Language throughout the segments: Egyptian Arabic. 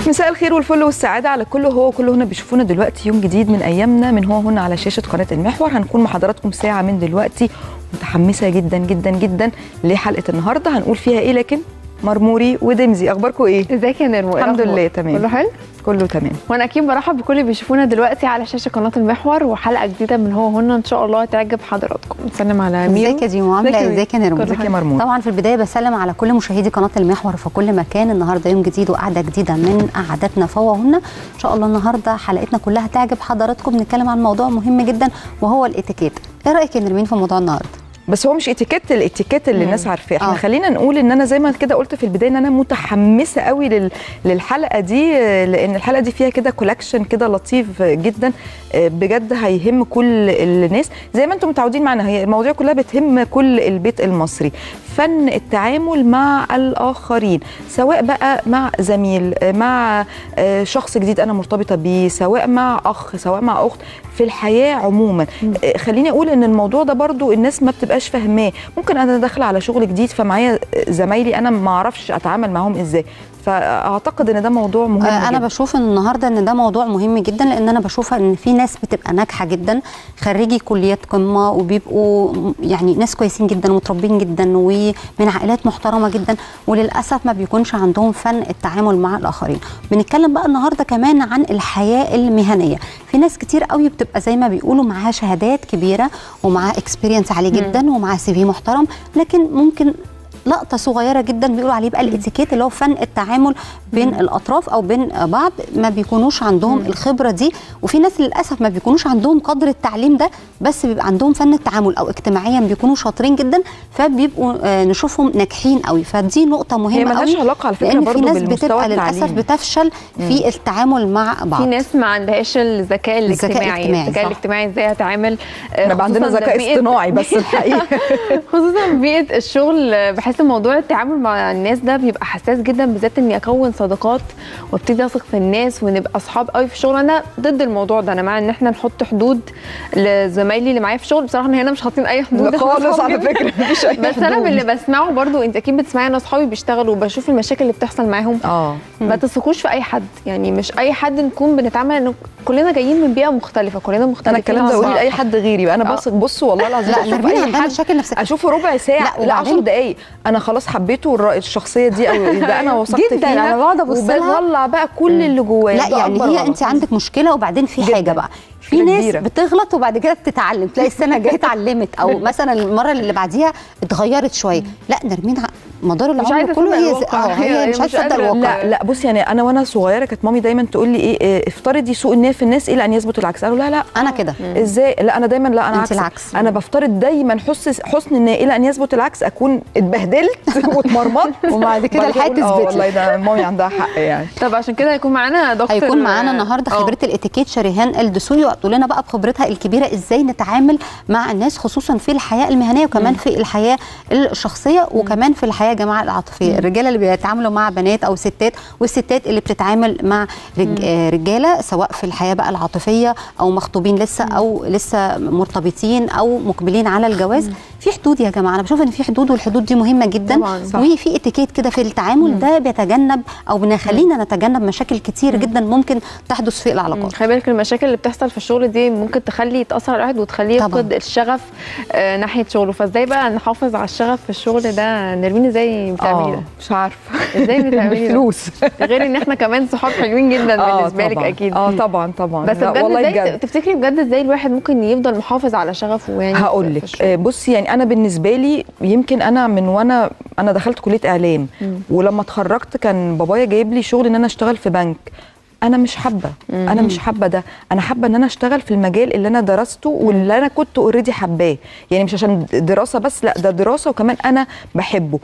مساء الخير والفل والسعاده على كل هو وكل هنا بيشوفونا دلوقتي يوم جديد من ايامنا من هو هنا على شاشه قناه المحور هنكون مع حضراتكم ساعه من دلوقتي متحمسه جدا جدا جدا لحلقه النهارده هنقول فيها ايه لكن مرموري ودمزي اخباركم ايه ازيك يا نرمو إيه الحمد الأخبار؟ لله تمام. كله حلو كله تمام وانا اكيد برحب بكل اللي بيشوفونا دلوقتي على شاشه قناه المحور وحلقه جديده من هو هنا ان شاء الله تعجب حضراتكم نسلم على ميرو ازيك يا ديمو عامله ايه ازيك يا نرمو ازيك يا مرمور طبعا في البدايه بسلم على كل مشاهدي قناه المحور في كل مكان النهارده يوم جديد وقعده جديده من قعداتنا فوق هنا ان شاء الله النهارده حلقتنا كلها تعجب حضراتكم نتكلم عن موضوع مهم جدا وهو الاتيكيت ايه رايك يا نرمين في موضوع النهارده بس هو مش اتيكيت الاتيكيت اللي الناس عارفاه احنا آه. خلينا نقول ان انا زي ما كده قلت في البدايه ان انا متحمسه قوي لل... للحلقه دي آه، لان الحلقه دي فيها كده كولكشن كده لطيف جدا آه، بجد هيهم كل الناس زي ما انتم متعودين معنا هي المواضيع كلها بتهم كل البيت المصري فن التعامل مع الاخرين سواء بقى مع زميل آه، مع آه، شخص جديد انا مرتبطه بيه سواء مع اخ سواء مع اخت في الحياه عموما آه، خليني اقول ان الموضوع ده برضو الناس ما بتبقاش فاهماه ممكن انا داخله على شغل جديد فمعايا زمايلي انا ما اعرفش اتعامل معاهم ازاي فاعتقد ان ده موضوع مهم آه، انا جدا. بشوف ان النهارده ان ده موضوع مهم جدا لان انا بشوف ان في ناس بتبقى ناجحه جدا خريجي كليات قمه وبيبقوا م- يعني ناس كويسين جدا ومتربين جدا ومن عائلات محترمه جدا وللاسف ما بيكونش عندهم فن التعامل مع الاخرين بنتكلم بقى النهارده كمان عن الحياه المهنيه في ناس كتير قوي بتبقى زي ما بيقولوا معاها شهادات كبيره ومعاها اكسبيرينس عالي جدا ومعاها سي في محترم لكن ممكن لقطه صغيره جدا بيقولوا عليه بقى الاتيكيت اللي هو فن التعامل بين الاطراف او بين بعض ما بيكونوش عندهم الخبره دي وفي ناس للاسف ما بيكونوش عندهم قدر التعليم ده بس بيبقى عندهم فن التعامل او اجتماعيا بيكونوا شاطرين جدا فبيبقوا آه، نشوفهم ناجحين قوي فدي نقطه هي مهمه ملهاش قوي علاقه على فكره لان في برضو ناس بالمستوى بتبقى للاسف التعليمي. بتفشل في التعامل مع بعض في ناس ما عندهاش الذكاء الذكاء الاجتماعي الاجتماعي، الذكاء صح. الاجتماعي ازاي هتعامل آه، احنا بقى عندنا خصوصاً ذكاء بيئة- اصطناعي بس الحقيقه خصوصا بيئه الشغل بحس موضوع التعامل مع الناس ده بيبقى حساس جدا بالذات اني اكون صداقات وابتدي اثق في الناس ونبقى اصحاب قوي في الشغل انا ضد الموضوع ده انا مع ان احنا نحط حدود لزمايلي اللي معايا في الشغل بصراحه إن هنا مش حاطين اي حدود لا إحنا خالص أصحاب على جداً. فكره مفيش اي بس انا حدود. من اللي بسمعه برضو انت اكيد بتسمعي انا اصحابي بيشتغلوا وبشوف المشاكل اللي بتحصل معاهم اه ما تثقوش في اي حد يعني مش اي حد نكون بنتعامل انه كلنا جايين من بيئه مختلفه كلنا مختلفين انا الكلام ده عن اقولي بعض. لاي حد غيري بقى انا آه. بثق بصوا والله العظيم لا بشوف نرمين اي عندها حد مشاكل نفسيه اشوفه ربع ساعه لا، لا 10 وبعدين- دقايق انا خلاص حبيته الر- الشخصيه دي او ده انا وثقت جداً، فيها أنا بقعد أبص لها. وبطلع بقى كل اللي جوايا لا ده يعني أكبر هي غلط. انت عندك مشكله وبعدين في جداً. حاجه بقى في مشكلة ناس كبيرة. بتغلط وبعد كده بتتعلم تلاقي السنه الجايه اتعلمت او مثلا المره اللي بعديها اتغيرت شويه لا نرمين ع- مدار مش العمر عايزة كله تصدق هي الواقع. اه هي هي مش مش عايزه تصدق قادرة. الواقع لا لا بص يعني انا وانا صغيره كانت مامي دايما تقول لي ايه إيه، افترضي سوء النيه في الناس الى ان يثبت العكس قالوا لا لا انا كده ازاي لا انا دايما لا انا أنت عكس العكس. انا بفترض دايما حسن حسن النيه الى ان يثبت العكس اكون اتبهدلت واتمرمطت وبعد كده وبعد الحياة أقول اه تثبت والله ده مامي عندها حق يعني طب عشان كده هيكون معانا دكتور هيكون معانا النهارده آه. خبيره الاتيكيت شريهان الدسوقي وهتقول لنا بقى بخبرتها الكبيره ازاي نتعامل مع الناس خصوصا في الحياه المهنيه وكمان في الحياه الشخصيه وكمان في الحياه يا جماعه العاطفيه الرجاله اللي بيتعاملوا مع بنات او ستات والستات اللي بتتعامل مع رج... آه، رجاله سواء في الحياه بقى العاطفيه او مخطوبين لسه او لسه مرتبطين او مقبلين على الجواز في حدود يا جماعه انا بشوف ان في حدود والحدود دي مهمه جدا طبعاً، صح. وفي اتيكيت كده في التعامل ده بيتجنب او بنخلينا نتجنب مشاكل كتير جدا ممكن تحدث في العلاقات خلي بالك المشاكل اللي بتحصل في الشغل دي ممكن تخلي تاثر على الواحد وتخليه طبعاً. يفقد الشغف آه ناحيه شغله فازاي بقى نحافظ على الشغف في الشغل ده نرمين ازاي بتعملي اه ده مش عارفه ازاي بتعملي ده بالفلوس غير ان احنا كمان صحاب حلوين جدا بالنسبه لك طبعاً. اكيد اه طبعا طبعا بس لا، بجد والله ازاي بجد تفتكري بجد ازاي الواحد ممكن يفضل محافظ على شغفه يعني هقول في لك الشغل؟ آه، بصي يعني انا بالنسبه لي يمكن انا من وانا انا دخلت كليه اعلام ولما اتخرجت كان بابايا جايب لي شغل ان انا اشتغل في بنك انا مش حابه انا مش حابه ده انا حابه ان انا اشتغل في المجال اللي انا درسته واللي انا كنت اوريدي حباه يعني مش عشان دراسه بس لا ده دراسه وكمان انا بحبه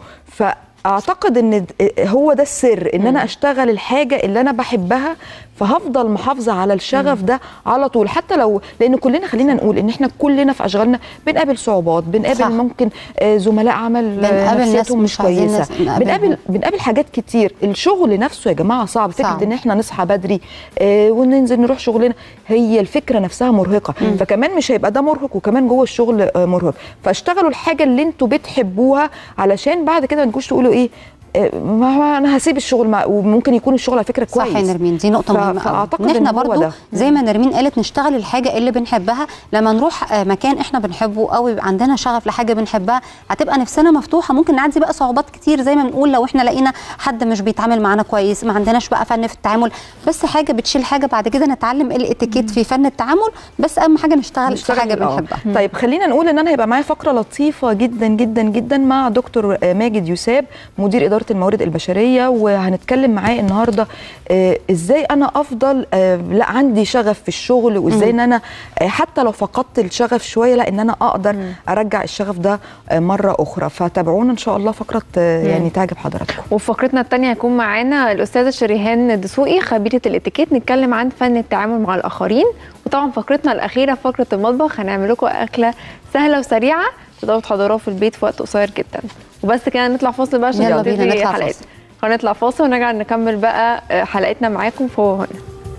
فاعتقد ان د- هو ده السر ان انا اشتغل الحاجه اللي انا بحبها فهفضل محافظه على الشغف ده على طول حتى لو لان كلنا خلينا نقول ان احنا كلنا في اشغالنا بنقابل صعوبات بنقابل صح. ممكن آه، زملاء عمل آه، بنقابل ناس نفسيتهم مش مش عايزين كويسه ناس- نقابلهم. بنقابل بنقابل حاجات كتير الشغل نفسه يا جماعه صعب فكره صعب. ان احنا نصحى بدري آه وننزل نروح شغلنا هي الفكره نفسها مرهقه فكمان مش هيبقى ده مرهق وكمان جوه الشغل آه مرهق فاشتغلوا الحاجه اللي انتوا بتحبوها علشان بعد كده ما تجوش تقولوا ايه آه، ما هو انا هسيب الشغل مع وممكن يكون الشغل على فكره كويس صح يا نرمين دي نقطة ف- مهمة قوي فأعتقد ان احنا إن هو برضو ده. زي ما نرمين قالت نشتغل الحاجة اللي بنحبها لما نروح آه، مكان احنا بنحبه او يبقى عندنا شغف لحاجة بنحبها هتبقى نفسنا مفتوحة ممكن نعدي بقى صعوبات كتير زي ما بنقول لو احنا لقينا حد مش بيتعامل معانا كويس ما عندناش بقى فن في التعامل بس حاجة بتشيل حاجة بعد كده نتعلم الاتيكيت في فن التعامل بس اهم حاجة نشتغل, في حاجة آه. بنحبها طيب خلينا نقول ان انا هيبقى معايا فقره لطيفه جدا جدا جدا مع دكتور آه، ماجد يوساب مدير اداره الموارد البشريه وهنتكلم معاه النهارده آه، ازاي انا افضل آه، لا عندي شغف في الشغل وازاي ان انا آه، حتى لو فقدت الشغف شويه لا ان انا اقدر ارجع الشغف ده آه، مره اخرى فتابعونا ان شاء الله فقره آه، يعني تعجب حضراتكم وفي فقرتنا الثانيه هيكون معانا الاستاذه شريهان دسوقي خبيره الاتيكيت نتكلم عن فن التعامل مع الاخرين وطبعا فقرتنا الاخيره فقره المطبخ هنعمل لكم اكله سهله وسريعه تقدروا تحضروها في البيت في وقت قصير جدا وبس كده نطلع فاصل بقى عشان يلا نبتدي بينا نطلع حلقتنا. فاصل. هنطلع فاصل ونرجع نكمل بقى آه، حلقتنا معاكم فهو هنا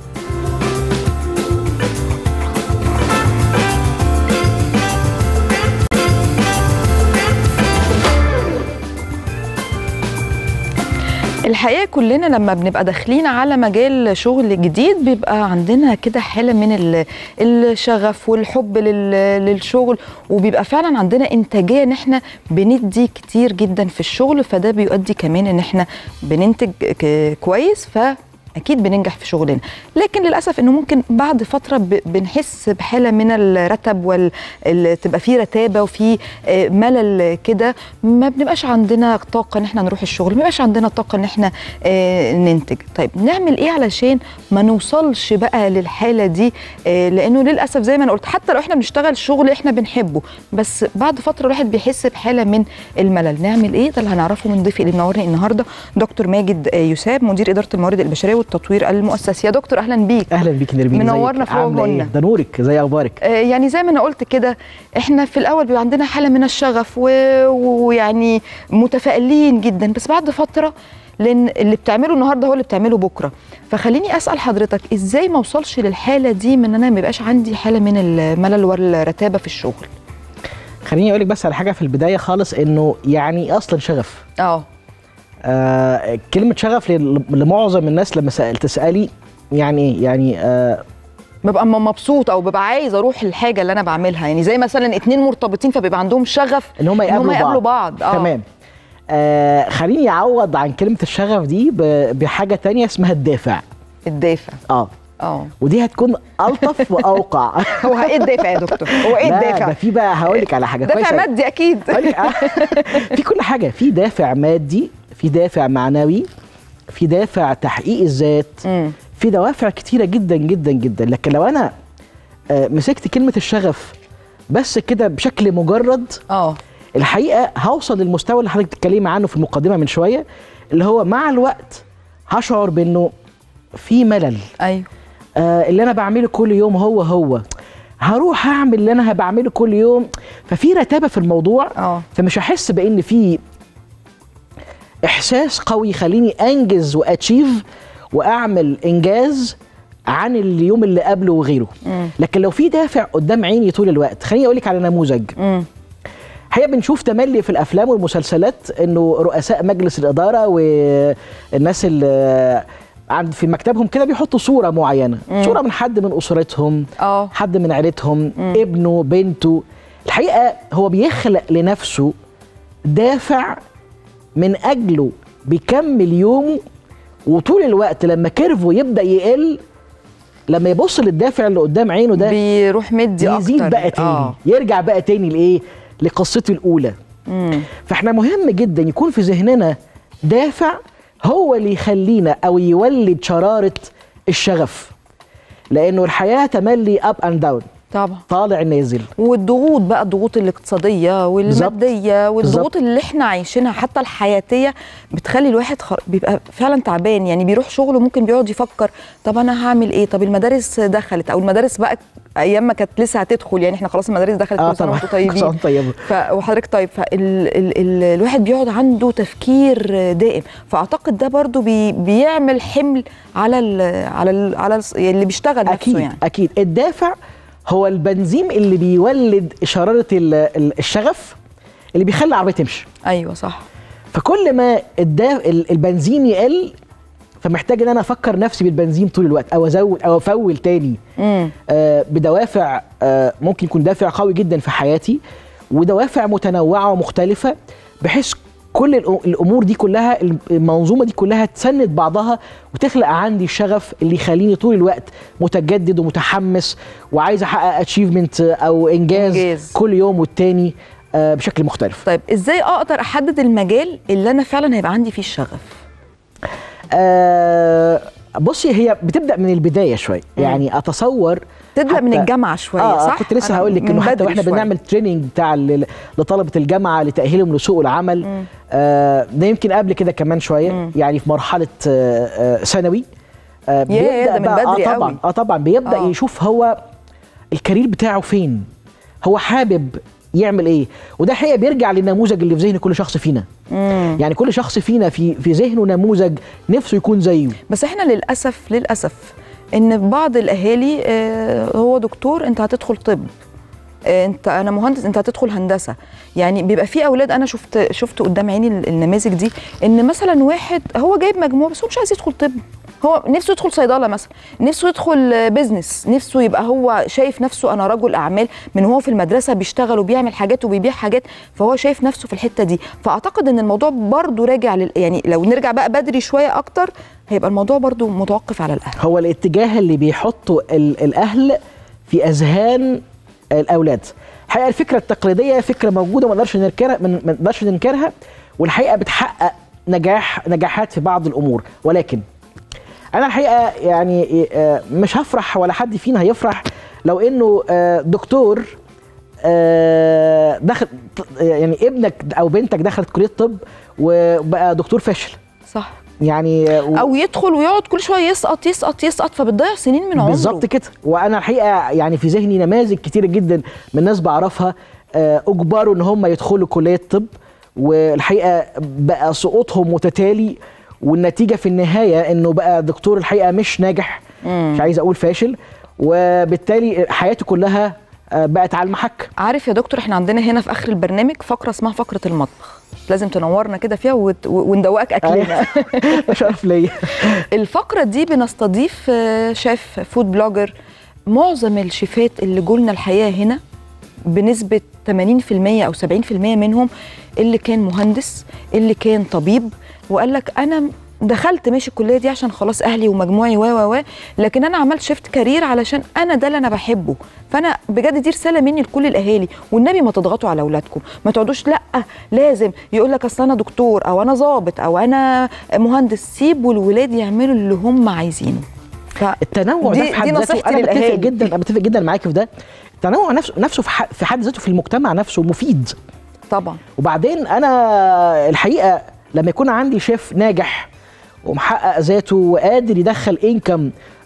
الحقيقه كلنا لما بنبقى داخلين على مجال شغل جديد بيبقى عندنا كده حاله من ال- الشغف والحب لل- للشغل وبيبقى فعلا عندنا انتاجيه ان احنا بندي كتير جدا في الشغل فده بيؤدي كمان ان احنا بننتج ك- كويس ف اكيد بننجح في شغلنا لكن للاسف انه ممكن بعد فتره ب- بنحس بحاله من الرتب وال ال- تبقى في رتابه وفي آه، ملل كده ما بنبقاش عندنا طاقه ان احنا نروح الشغل ما بيبقاش عندنا طاقه ان احنا آه، ننتج طيب نعمل ايه علشان ما نوصلش بقى للحاله دي آه، لانه للاسف زي ما انا قلت حتى لو احنا بنشتغل شغل احنا بنحبه بس بعد فتره الواحد بيحس بحاله من الملل نعمل ايه ده اللي هنعرفه من ضيفي اللي منورني النهارده دكتور ماجد آه، يساب مدير اداره الموارد البشريه والتطوير المؤسسي يا دكتور اهلا بيك اهلا بيك نرمين منورنا ازيك؟ في عاملة وجهنا. إيه؟ ده نورك زي اخبارك آه، يعني زي ما انا قلت كده احنا في الاول بيبقى عندنا حاله من الشغف و- ويعني متفائلين جدا بس بعد فتره لان اللي بتعمله النهارده هو اللي بتعمله بكره فخليني اسال حضرتك ازاي ما اوصلش للحاله دي من ان انا ما يبقاش عندي حاله من الملل والرتابه في الشغل خليني اقول لك بس على حاجه في البدايه خالص انه يعني اصلا شغف اه آه كلمه شغف لل- لمعظم الناس لما سأل تسالي يعني ايه يعني آه ببقى م- مبسوط او ببقى عايز اروح الحاجه اللي انا بعملها يعني زي مثلا اتنين مرتبطين فبيبقى عندهم شغف ان هم يقابلوا, يقابلوا بعض آه. تمام آه خليني اعوض عن كلمه الشغف دي ب- بحاجه تانية اسمها الدافع الدافع اه اه ودي هتكون الطف واوقع هو ايه الدافع يا دكتور هو ايه لا، الدافع ده في بقى هقول لك على حاجه دافع كويسة. مادي اكيد هقول لك، آه، في كل حاجه في دافع مادي في دافع معنوي في دافع تحقيق الذات مم. في دوافع كتيره جدا جدا جدا لكن لو انا آه، مسكت كلمه الشغف بس كده بشكل مجرد اه الحقيقه هوصل للمستوى اللي حضرتك بتتكلمي عنه في المقدمه من شويه اللي هو مع الوقت هشعر بانه في ملل ايوه آه اللي انا بعمله كل يوم هو هو هروح اعمل اللي انا بعمله كل يوم ففي رتابه في الموضوع اه فمش هحس بان في احساس قوي يخليني انجز واتشيف واعمل انجاز عن اليوم اللي قبله وغيره مم. لكن لو في دافع قدام عيني طول الوقت خليني اقول لك على نموذج امم الحقيقه بنشوف تملي في الافلام والمسلسلات انه رؤساء مجلس الاداره والناس اللي عند في مكتبهم كده بيحطوا صوره معينه مم. صوره من حد من اسرتهم اه حد من عيلتهم ابنه بنته الحقيقه هو بيخلق لنفسه دافع من اجله بيكمل يومه وطول الوقت لما كيرفو يبدا يقل لما يبص للدافع اللي قدام عينه ده بيروح مدي اكتر يزيد بقى تاني اه يرجع بقى تاني لايه لقصته الاولى مم. فاحنا مهم جدا يكون في ذهننا دافع هو اللي يخلينا او يولد شراره الشغف لانه الحياه تملي اب اند داون طبعا طالع نازل والضغوط بقى الضغوط الاقتصاديه والماديه والضغوط اللي احنا عايشينها حتى الحياتيه بتخلي الواحد خ... بيبقى فعلا تعبان يعني بيروح شغله ممكن بيقعد يفكر طب انا هعمل ايه طب المدارس دخلت او المدارس بقى ايام ما كانت لسه هتدخل يعني احنا خلاص المدارس دخلت اه كل سنه طبعا وانتم طيبين كل سنة طيبة. ف... وحضرتك طيب فال... ال... ال... الواحد بيقعد عنده تفكير دائم فاعتقد ده برضو بي... بيعمل حمل على ال... على ال... على ال... يعني اللي بيشتغل اكيد نفسه يعني اكيد الدافع هو البنزيم اللي بيولد شراره ال- ال- الشغف اللي بيخلي العربيه تمشي ايوه صح فكل ما الدا ال- البنزين يقل فمحتاج ان انا افكر نفسي بالبنزين طول الوقت او ازود او افول تاني مم. آه، بدوافع آه، ممكن يكون دافع قوي جدا في حياتي ودوافع متنوعه ومختلفه بحيث كل الأ- الامور دي كلها المنظومه دي كلها تسند بعضها وتخلق عندي الشغف اللي يخليني طول الوقت متجدد ومتحمس وعايز احقق اتشيفمنت او انجاز, إنجاز. كل يوم والتاني آه، بشكل مختلف طيب ازاي اقدر احدد المجال اللي انا فعلا هيبقى عندي فيه الشغف آه، بصي هي بتبدا من البدايه شويه يعني اتصور تبدا من حتى- الجامعه شويه اه صح كنت لسه أنا هقول لك من انه حتى بدري واحنا شوية. بنعمل تريننج بتاع ل- لطلبه الجامعه لتاهيلهم لسوق العمل آه ده يمكن قبل كده كمان شويه يعني في مرحله آه آه ثانوي آه ياه، ده من بقى- بدري اه طبعا قوي. اه طبعا بيبدا آه. يشوف هو الكارير بتاعه فين هو حابب يعمل ايه وده حقيقه بيرجع للنموذج اللي في ذهن كل شخص فينا مم. يعني كل شخص فينا في في ذهنه نموذج نفسه يكون زيه بس احنا للاسف للاسف ان بعض الاهالي آه، هو دكتور انت هتدخل طب آه، انت انا مهندس انت هتدخل هندسه يعني بيبقى في اولاد انا شفت شفت قدام عيني ال- النماذج دي ان مثلا واحد هو جايب مجموع بس هو مش عايز يدخل طب هو نفسه يدخل صيدله مثلا نفسه يدخل آه، بيزنس نفسه يبقى هو شايف نفسه انا رجل اعمال من هو في المدرسه بيشتغل وبيعمل حاجات وبيبيع حاجات فهو شايف نفسه في الحته دي فاعتقد ان الموضوع برضو راجع لل... يعني لو نرجع بقى بدري شويه اكتر هيبقى الموضوع برضو متوقف على الاهل هو الاتجاه اللي بيحطه ال- الاهل في اذهان الاولاد الحقيقه الفكره التقليديه فكره موجوده ما نقدرش ننكرها ما ما نقدرش ننكرها والحقيقه بتحقق نجاح نجاحات في بعض الامور ولكن انا الحقيقه يعني آه، مش هفرح ولا حد فينا هيفرح لو انه آه، دكتور آه، دخل يعني ابنك او بنتك دخلت كليه طب وبقى دكتور فاشل صح يعني و- او يدخل ويقعد كل شويه يسقط يسقط يسقط فبتضيع سنين من عمره بالظبط كده وانا الحقيقه يعني في ذهني نماذج كتيره جدا من ناس بعرفها آه، اجبروا ان هم يدخلوا كليه طب والحقيقه بقى سقوطهم متتالي والنتيجه في النهايه انه بقى دكتور الحقيقه مش ناجح مش عايز اقول فاشل وبالتالي حياته كلها آه، بقت على المحك عارف يا دكتور احنا عندنا هنا في اخر البرنامج فقره اسمها فقره المطبخ لازم تنورنا كده فيها وت... وندوقك اكلنا شرف ليا الفقره دي بنستضيف آه، شيف فود بلوجر معظم الشيفات اللي جولنا الحقيقه هنا بنسبه 80% او 70% منهم اللي كان مهندس اللي كان طبيب وقال لك انا دخلت ماشي الكليه دي عشان خلاص اهلي ومجموعي و و و لكن انا عملت شيفت كارير علشان انا ده اللي انا بحبه فانا بجد دي رساله مني لكل الاهالي والنبي ما تضغطوا على اولادكم ما تقعدوش لا لازم يقول لك اصل انا دكتور او انا ظابط او انا مهندس سيبوا الولاد يعملوا اللي هم عايزينه ف... التنوع ده دي- في حد دي ذاته نصيحتي انا بتفق للأهالي. جدا انا بتفق جدا معاك في ده التنوع نفسه نفسه في ح- في حد ذاته في المجتمع نفسه مفيد طبعا وبعدين انا الحقيقه لما يكون عندي شيف ناجح ومحقق ذاته وقادر يدخل انكم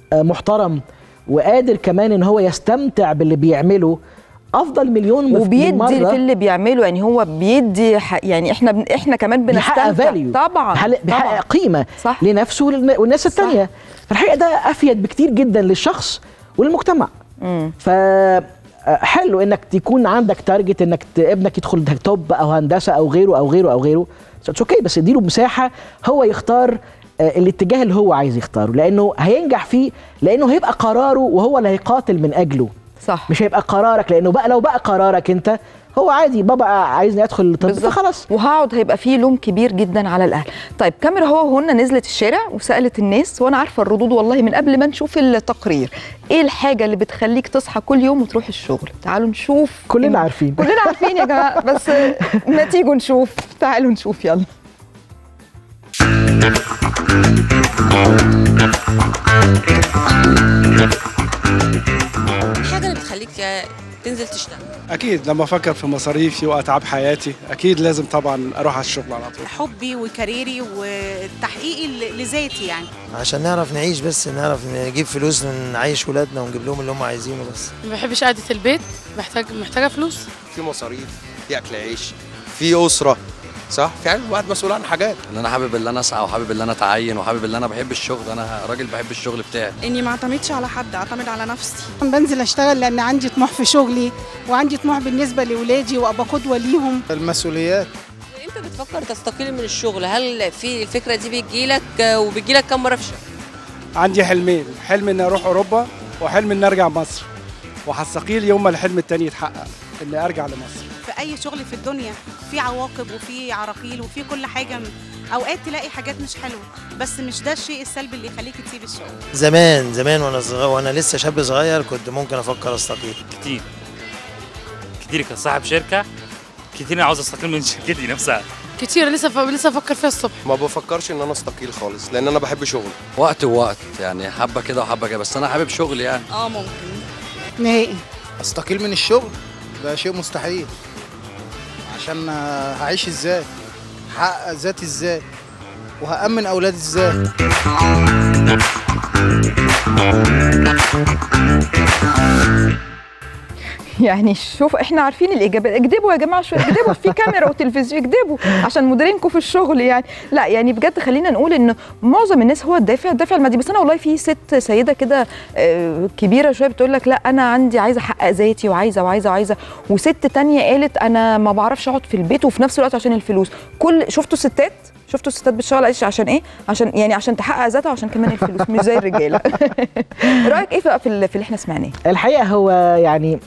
محترم وقادر كمان ان هو يستمتع باللي بيعمله افضل مليون مف- وبيدي مرة في اللي بيعمله يعني هو بيدي ح... يعني احنا بن... احنا كمان بيحقق بنستمتع فاليو طبعا بيحقق, بيحقق طبعاً. قيمه صح. لنفسه وللن- والناس صح. التانية فالحقيقه ده افيد بكتير جدا للشخص وللمجتمع مم. ف آه، حلو انك تكون عندك تارجت انك ت- ابنك يدخل طب او هندسه او غيره او غيره او غيره اتس اوكي بس اديله مساحه هو يختار آه، الاتجاه اللي هو عايز يختاره لانه هينجح فيه لانه هيبقى قراره وهو اللي هيقاتل من اجله صح مش هيبقى قرارك لانه بقى لو بقى قرارك انت هو عادي بابا عايزني ادخل طب بالظبط. فخلاص وهقعد هيبقى فيه لوم كبير جدا على الاهل طيب كاميرا هو وهنا نزلت الشارع وسالت الناس وانا عارفه الردود والله من قبل ما نشوف التقرير ايه الحاجه اللي بتخليك تصحى كل يوم وتروح الشغل تعالوا نشوف كلنا إن- عارفين. كلنا عارفين يا جماعه بس ما تيجوا نشوف تعالوا نشوف يلا الحاجة اللي بتخليك تنزل تشتغل اكيد لما افكر في مصاريفي واتعاب حياتي اكيد لازم طبعا اروح على الشغل على طول حبي وكاريري وتحقيقي ل- لذاتي يعني عشان نعرف نعيش بس نعرف نجيب فلوس نعيش ولادنا ونجيب لهم اللي هم عايزينه بس ما بحبش قعدة البيت محتاج محتاجة فلوس في مصاريف في اكل عيش في اسره صح في حاجة الواحد مسؤول عن حاجات ان انا حابب ان انا اسعى وحابب ان انا اتعين وحابب ان انا بحب الشغل انا راجل بحب الشغل بتاعي اني ما اعتمدش على حد اعتمد على نفسي بنزل اشتغل لان عندي طموح في شغلي وعندي طموح بالنسبة لاولادي وابقى قدوة ليهم المسؤوليات انت بتفكر تستقيل من الشغل هل في الفكره دي بتجيلك آه، وبتجيلك كم مره في الشهر عندي حلمين حلم اني اروح اوروبا وحلم اني ارجع مصر وهستقيل يوم ما الحلم التاني يتحقق اني ارجع لمصر في اي شغل في الدنيا في عواقب وفي عراقيل وفي كل حاجه اوقات تلاقي حاجات مش حلوه بس مش ده الشيء السلبي اللي يخليك تسيب الشغل زمان زمان وانا صغير وانا لسه شاب صغير كنت ممكن افكر استقيل كتير كتير كصاحب شركه كتير انا عاوز استقيل من شركتي نفسها كتير لسه ف... لسه افكر فيها الصبح ما بفكرش ان انا استقيل خالص لان انا بحب شغلي وقت ووقت يعني حبه كده وحبه كده بس انا حابب شغلي يعني اه ممكن نهائي استقيل من الشغل ده شيء مستحيل عشان هعيش ازاي هحقق ذاتي ازاي وهأمن اولادي ازاي يعني شوف احنا عارفين الاجابات اكذبوا يا جماعه شويه اكذبوا في كاميرا وتلفزيون اكذبوا عشان مديرينكم في الشغل يعني لا يعني بجد خلينا نقول ان معظم الناس هو الدافع الدافع المادي بس انا والله في ست سيده كده آه، كبيره شويه بتقول لك لا انا عندي عايزه احقق ذاتي وعايزه وعايزه وعايزه وست تانية قالت انا ما بعرفش اقعد في البيت وفي نفس الوقت عشان الفلوس كل شفتوا ستات شفتوا الستات بتشتغل ايش عشان ايه عشان يعني عشان تحقق ذاتها وعشان كمان الفلوس مش زي الرجاله رايك ايه بقى في ال- في اللي احنا سمعناه الحقيقه هو يعني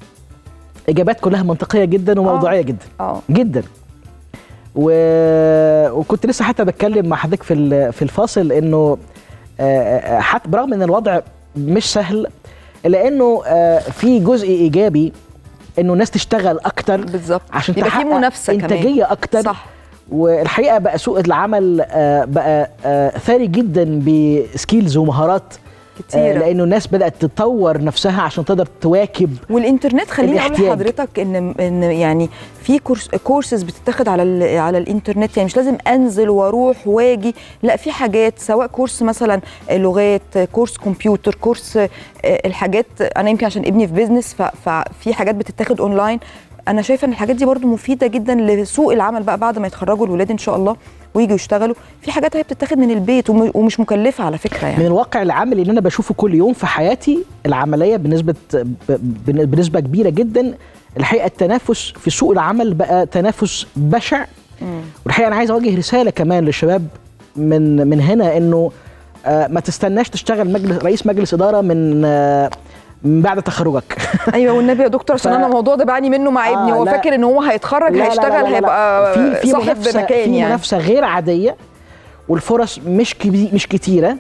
اجابات كلها منطقيه جدا وموضوعيه جدا اه جدا و... وكنت لسه حتى بتكلم مع حضرتك في ال- في الفاصل انه آه، آه، حتى برغم ان الوضع مش سهل الا انه آه، في جزء ايجابي انه الناس تشتغل اكتر بالظبط عشان يبقى في تحقق منافسة كمان. انتاجيه اكتر صح والحقيقه بقى سوق العمل آه، بقى آه، ثري جدا بسكيلز ومهارات كتيرة. لانه الناس بدات تطور نفسها عشان تقدر تواكب والانترنت خليني اقول الاحتياج. لحضرتك ان ان يعني في كورس كورسز بتتاخد على ال- على الانترنت يعني مش لازم انزل واروح واجي لا في حاجات سواء كورس مثلا لغات كورس كمبيوتر كورس آه، الحاجات انا يمكن عشان ابني في بيزنس ف- ففي حاجات بتتاخد اونلاين انا شايفه ان الحاجات دي برضو مفيده جدا لسوق العمل بقى بعد ما يتخرجوا الولاد ان شاء الله ويجوا يشتغلوا في حاجات هي بتتاخد من البيت وم- ومش مكلفه على فكره يعني من الواقع العملي اللي انا بشوفه كل يوم في حياتي العمليه بنسبه ب- ب- بنسبه كبيره جدا الحقيقه التنافس في سوق العمل بقى تنافس بشع والحقيقه انا عايز اوجه رساله كمان للشباب من من هنا انه آه، ما تستناش تشتغل مجلس رئيس مجلس اداره من آه، من بعد تخرجك ايوه والنبي يا دكتور عشان ف- انا الموضوع ده بعاني منه مع ابني آه، هو لا. فاكر ان هو هيتخرج لا، لا، لا، هيشتغل لا، لا. هيبقى في في صاحب منافسة مكان في يعني منافسه غير عاديه والفرص مش كبي مش كتيره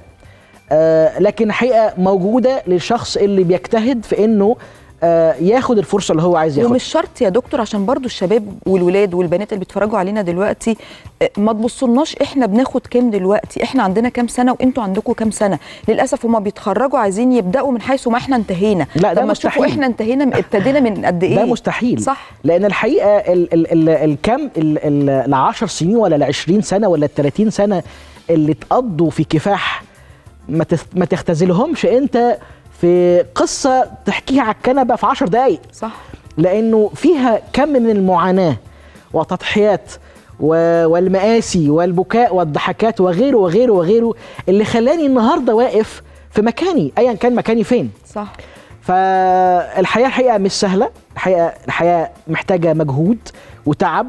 آه لكن الحقيقه موجوده للشخص اللي بيجتهد في انه آه ياخد الفرصه اللي هو عايز ياخدها ومش شرط يا دكتور عشان برضو الشباب والولاد والبنات اللي بيتفرجوا علينا دلوقتي آه، ما تبصولناش احنا بناخد كام دلوقتي احنا عندنا كام سنه وانتوا عندكم كام سنه للاسف هما بيتخرجوا عايزين يبداوا من حيث ما احنا انتهينا لا، ده طب ما شوفوا مستحيل. احنا انتهينا ابتدينا من قد ايه ده مستحيل صح لان الحقيقه ال ال ال الكم ال ال 10 سنين ولا ال 20 سنه ولا ال 30 سنه اللي اتقضوا في كفاح ما تخ- ما تختزلهمش انت في قصه تحكيها على الكنبه في 10 دقائق صح لانه فيها كم من المعاناه وتضحيات و- والمآسي والبكاء والضحكات وغيره وغيره وغيره اللي خلاني النهارده واقف في مكاني ايا كان مكاني فين صح فالحياه الحقيقه مش سهله الحقيقه الحياه محتاجه مجهود وتعب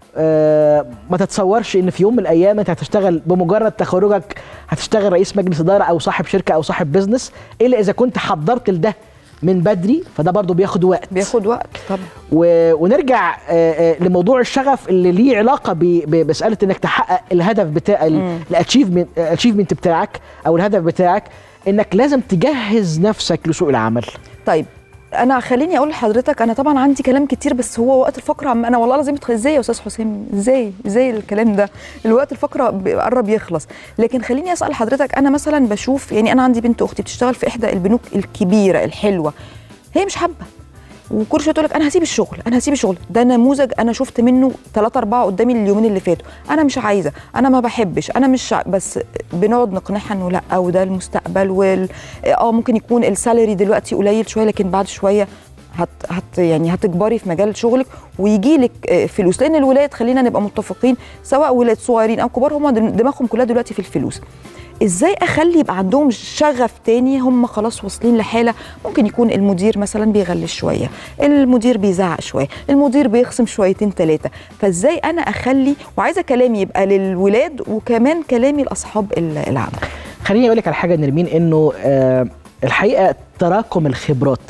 آه، ما تتصورش ان في يوم من الايام انت هتشتغل بمجرد تخرجك هتشتغل رئيس مجلس اداره او صاحب شركه او صاحب بزنس الا اذا كنت حضرت لده من بدري فده برضو بياخد وقت بياخد وقت طبعا و... ونرجع آه، آه، لموضوع الشغف اللي ليه علاقه ب... ب- بمساله انك تحقق الهدف بتاع مم. الاتشيفمنت الاتشيفمنت بتاعك او الهدف بتاعك انك لازم تجهز نفسك لسوق العمل طيب انا خليني اقول لحضرتك انا طبعا عندي كلام كتير بس هو وقت الفقره عم انا والله العظيم بتخ- ازاي يا استاذ حسام ازاي ازاي الكلام ده الوقت الفقره قرب يخلص لكن خليني اسال حضرتك انا مثلا بشوف يعني انا عندي بنت اختي بتشتغل في احدى البنوك الكبيره الحلوه هي مش حابه وكل شويه تقول لك انا هسيب الشغل انا هسيب الشغل ده نموذج انا شفت منه ثلاثة أربعة قدامي اليومين اللي فاتوا انا مش عايزه انا ما بحبش انا مش ع- بس بنقعد نقنعها انه لا وده المستقبل وال اه ممكن يكون السالري دلوقتي قليل شويه لكن بعد شويه هت هت يعني هتكبري في مجال شغلك ويجي لك فلوس لان الولاد خلينا نبقى متفقين سواء ولاد صغيرين او كبار هم دماغهم كلها دلوقتي في الفلوس ازاي اخلي يبقى عندهم شغف تاني هم خلاص واصلين لحاله ممكن يكون المدير مثلا بيغلس شويه المدير بيزعق شويه المدير بيخصم شويتين ثلاثه فازاي انا اخلي وعايزه كلامي يبقى للولاد وكمان كلامي لاصحاب ال- العمل خليني اقول لك على حاجه يا نرمين انه آه الحقيقه تراكم الخبرات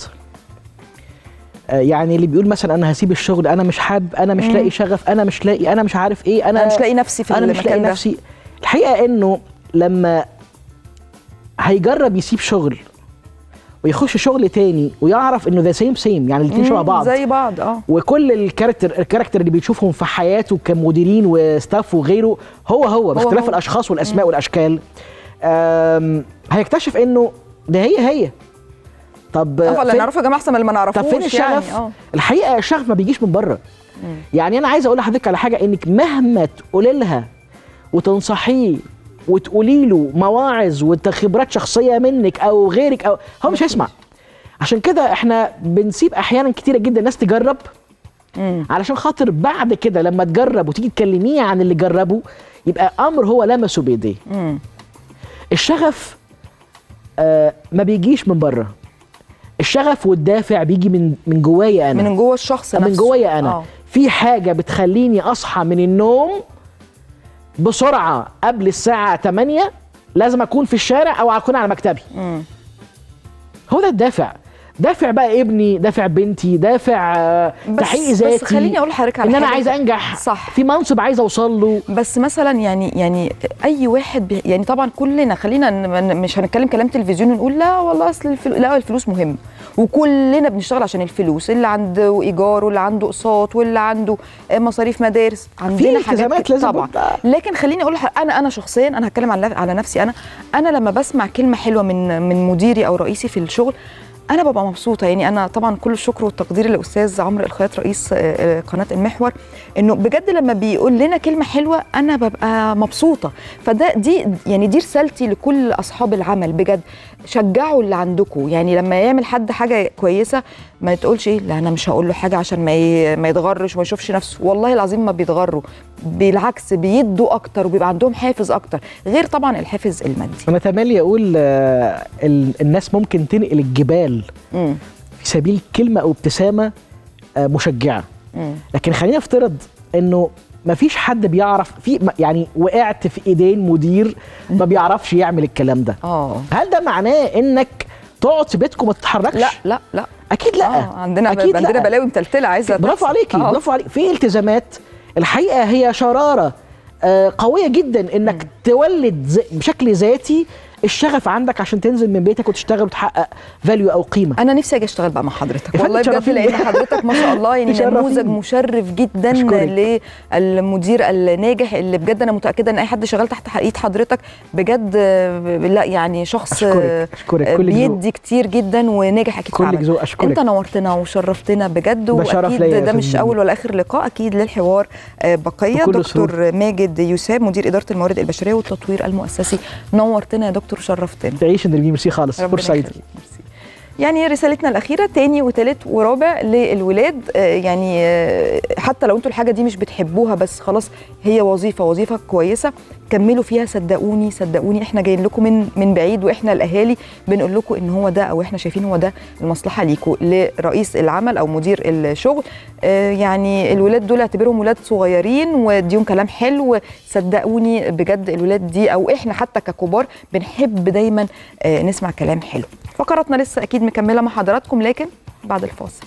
آه يعني اللي بيقول مثلا انا هسيب الشغل انا مش حابب انا مش مم. لاقي شغف انا مش لاقي انا مش عارف ايه انا أنا مش لاقي نفسي في انا مش المكان لاقي ده. نفسي الحقيقه انه لما هيجرب يسيب شغل ويخش شغل تاني ويعرف انه ذا سيم سيم يعني الاثنين شبه مم، بعض زي بعض اه وكل الكاركتر الكاركتر اللي بيشوفهم في حياته كمديرين وستاف وغيره هو هو باختلاف هو. الاشخاص والاسماء والاشكال آم، هيكتشف انه ده هي هي طب اه اللي فين- نعرفه يا جماعه احسن من اللي ما نعرفوش طب فين الشغف؟ يعني اه الحقيقه الشغف ما بيجيش من بره يعني انا عايز اقول لحضرتك على حاجه انك مهما تقولي لها وتنصحيه وتقولي له مواعظ وخبرات شخصيه منك او غيرك او هو مش هيسمع عشان كده احنا بنسيب احيانا كتيره جدا الناس تجرب علشان خاطر بعد كده لما تجرب وتيجي تكلميه عن اللي جربه يبقى امر هو لمسه بايديه مم. الشغف آه ما بيجيش من بره الشغف والدافع بيجي من من جوايا انا من جوه الشخص من نفسه جوايا انا آه. في حاجه بتخليني اصحى من النوم بسرعه قبل الساعه 8 لازم اكون في الشارع او اكون على مكتبي مم. هو ده الدافع دافع بقى ابني دافع بنتي دافع آه، بس- تحقيق بس ذاتي خليني أقول لحضرتك على ان انا حاجة. عايز انجح صح. في منصب عايز اوصل له بس مثلا يعني يعني اي واحد بي يعني طبعا كلنا خلينا ن- ن- مش هنتكلم كلام تلفزيون ونقول لا والله اصل الفلو لا الفلوس مهم وكلنا بنشتغل عشان الفلوس اللي عنده ايجار واللي عنده اقساط واللي عنده آه، مصاريف مدارس عندنا حاجات التزامات كتير لازم طبعا تبقى- لكن خليني اقول لح- انا انا شخصيا انا هتكلم على على نفسي انا انا لما بسمع كلمه حلوه من من مديري او رئيسي في الشغل انا ببقى مبسوطه يعني انا طبعا كل الشكر والتقدير للاستاذ عمرو الخياط رئيس آه، آه، قناه المحور انه بجد لما بيقول لنا كلمه حلوه انا ببقى مبسوطه فده دي يعني دي رسالتي لكل اصحاب العمل بجد شجعوا اللي عندكم يعني لما يعمل حد حاجه كويسه ما تقولش ايه لا انا مش هقول له حاجه عشان ما ي- ما يتغرش وما يشوفش نفسه والله العظيم ما بيتغروا بالعكس بيدوا اكتر وبيبقى عندهم حافز اكتر غير طبعا الحافز المادي انا تملي اقول آه، ال- الناس ممكن تنقل الجبال مم. في سبيل كلمه او ابتسامه آه، مشجعه مم. لكن خلينا نفترض انه ما فيش حد بيعرف في ما- يعني وقعت في ايدين مدير ما بيعرفش يعمل الكلام ده اه هل ده معناه انك تقعد في بيتكم ما تتحركش لا لا لا اكيد لا آه عندنا أكيد عندنا لا. بلاوي متلتله عايزه برافو تحصل. عليكي آه. برافو عليكي في التزامات الحقيقه هي شراره آه، قويه جدا انك تولد ز- بشكل ذاتي الشغف عندك عشان تنزل من بيتك وتشتغل وتحقق فاليو او قيمه انا نفسي اجي اشتغل بقى مع حضرتك يا فندم والله بجد تشرفيني. لان حضرتك ما شاء الله يعني تشرفيني. نموذج مشرف جدا أشكرك. للمدير الناجح اللي بجد انا متاكده ان اي حد شغال تحت ايد حضرتك بجد آه، لا يعني شخص أشكرك. آه، أشكرك. آه، كلك ذوق. بيدي كتير جدا وناجح اكيد في كلك عمله. ذوق. أشكرك. انت نورتنا وشرفتنا بجد ده شرف واكيد ليا يا ده مش فندم. اول ولا اخر لقاء اكيد للحوار آه، بقيه بكل دكتور ماجد يوساب مدير اداره الموارد البشريه والتطوير المؤسسي نورتنا يا دكتور شرفتنا تعيش يا نرمين ميرسي خالص ربنا فرصه سعيده يخليك. يعني رسالتنا الأخيرة تاني وتالت ورابع للولاد آه، يعني آه، حتى لو انتوا الحاجة دي مش بتحبوها بس خلاص هي وظيفة وظيفة كويسة كملوا فيها صدقوني صدقوني احنا جايين لكم من من بعيد واحنا الأهالي بنقول لكم ان هو ده او احنا شايفين هو ده المصلحة ليكم لرئيس العمل او مدير الشغل آه، يعني الولاد دول اعتبرهم ولاد صغيرين واديهم كلام حلو صدقوني بجد الولاد دي او احنا حتى ككبار بنحب دايما آه، نسمع كلام حلو فقراتنا لسه اكيد مكمله مع حضراتكم لكن بعد الفاصل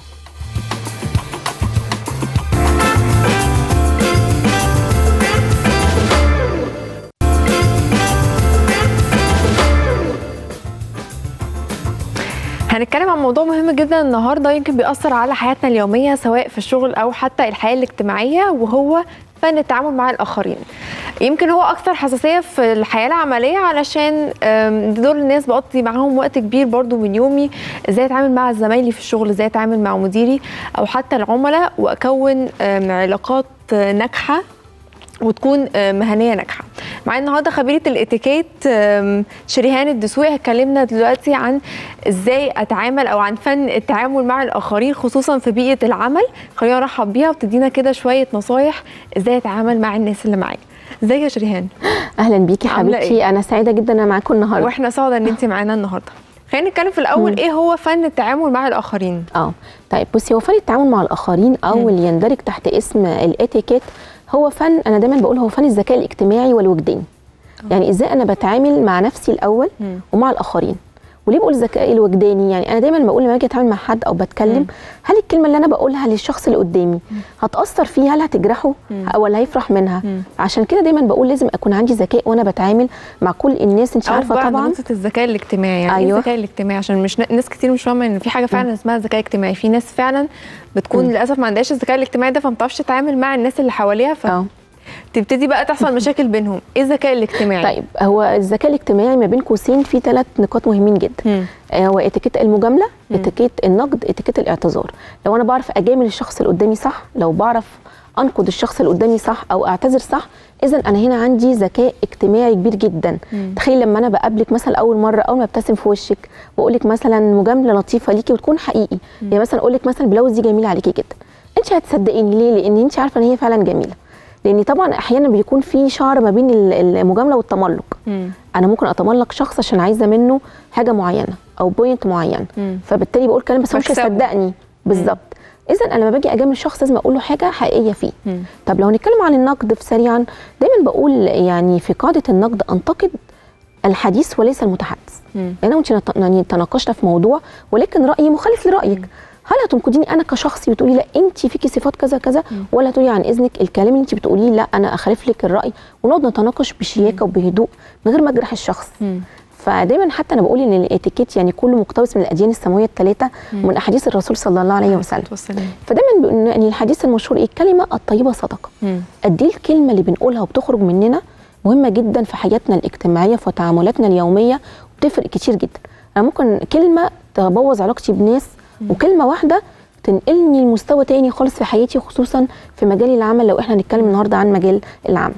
هنتكلم عن موضوع مهم جدا النهارده يمكن بيأثر على حياتنا اليوميه سواء في الشغل او حتى الحياه الاجتماعيه وهو فن التعامل مع الاخرين. يمكن هو اكثر حساسيه في الحياه العمليه علشان آم، دول الناس بقضي معاهم وقت كبير برضو من يومي ازاي اتعامل مع زمايلي في الشغل ازاي اتعامل مع مديري او حتى العملاء واكون آم، علاقات آه، ناجحه وتكون آه، مهنيه ناجحه. معايا النهارده خبيره الاتيكيت آم، شريهان الدسوقي هتكلمنا دلوقتي عن ازاي اتعامل او عن فن التعامل مع الاخرين خصوصا في بيئه العمل خلينا نرحب بيها وتدينا كده شويه نصايح ازاي اتعامل مع الناس اللي معايا. ازيك يا شريهان اهلا بيكي عاملة حبيبتي إيه؟ انا سعيده جدا انا معاكم النهارده واحنا سعداء ان انت معانا النهارده خلينا نتكلم في الاول مم. ايه هو فن التعامل مع الاخرين اه طيب بصي هو فن التعامل مع الاخرين او اللي يندرج تحت اسم الاتيكيت هو فن انا دايما بقول هو فن الذكاء الاجتماعي والوجداني يعني ازاي انا بتعامل مع نفسي الاول مم. ومع الاخرين وليه بقول الذكاء الوجداني يعني انا دايما بقول لما اجي اتعامل مع حد او بتكلم هل الكلمه اللي انا بقولها للشخص اللي قدامي هتاثر فيه هل هتجرحه ولا هيفرح منها عشان كده دايما بقول لازم اكون عندي ذكاء وانا بتعامل مع كل الناس انت أو عارفه بعد طبعا نقطة الذكاء الاجتماعي يعني أيوة. أيوة. الذكاء الاجتماعي عشان مش ن- ناس كتير مش فاهمة ان في حاجة فعلا اسمها ذكاء اجتماعي في ناس فعلا بتكون مم. للأسف ما عندهاش الذكاء الاجتماعي ده فما بتعرفش تتعامل مع الناس اللي حواليها ف تبتدي بقى تحصل مشاكل بينهم ايه الذكاء الاجتماعي طيب هو الذكاء الاجتماعي ما بين قوسين في ثلاث نقاط مهمين جدا آه، هو اتيكيت المجامله اتيكيت النقد اتيكيت الاعتذار لو انا بعرف اجامل الشخص اللي قدامي صح لو بعرف انقد الشخص اللي قدامي صح او اعتذر صح اذا انا هنا عندي ذكاء اجتماعي كبير جدا مم. تخيل لما انا بقابلك مثلا اول مره اول ما ابتسم في وشك واقول لك مثلا مجامله لطيفه ليكي وتكون حقيقي يعني مثلا اقول لك مثلا البلاوز دي جميله عليكي جدا انت هتصدقيني ليه لان انت عارفه ان هي فعلا جميله لان طبعا احيانا بيكون في شعر ما بين ال- المجامله والتملق انا ممكن اتملق شخص عشان عايزه منه حاجه معينه او بوينت معين مم. فبالتالي بقول كلام بس هو مش بكسبه. هيصدقني بالظبط اذا انا لما باجي اجامل شخص لازم اقول له حاجه حقيقيه فيه طب لو هنتكلم عن النقد في سريعا دايما بقول يعني في قاعده النقد انتقد الحديث وليس المتحدث انا وانت نت- يعني تناقشنا في موضوع ولكن رايي مخالف لرايك هل هتنقديني انا كشخص بتقولي لا انت فيكي صفات كذا كذا ولا تقولي عن اذنك الكلام اللي انت بتقوليه لا انا اخالف لك الراي ونقعد نتناقش بشياكه وبهدوء من غير ما اجرح الشخص فدايما حتى انا بقول ان الاتيكيت يعني كله مقتبس من الاديان السماويه الثلاثه ومن احاديث الرسول صلى الله عليه وسلم فدايما بيقول إن- يعني الحديث المشهور ايه الكلمه الطيبه صدقه قد ايه الكلمه اللي بنقولها وبتخرج مننا مهمه جدا في حياتنا الاجتماعيه في تعاملاتنا اليوميه وبتفرق كتير جدا انا ممكن كلمه تبوظ علاقتي بناس وكلمه واحده تنقلني لمستوى تاني خالص في حياتي خصوصا في مجال العمل لو احنا هنتكلم النهارده عن مجال العمل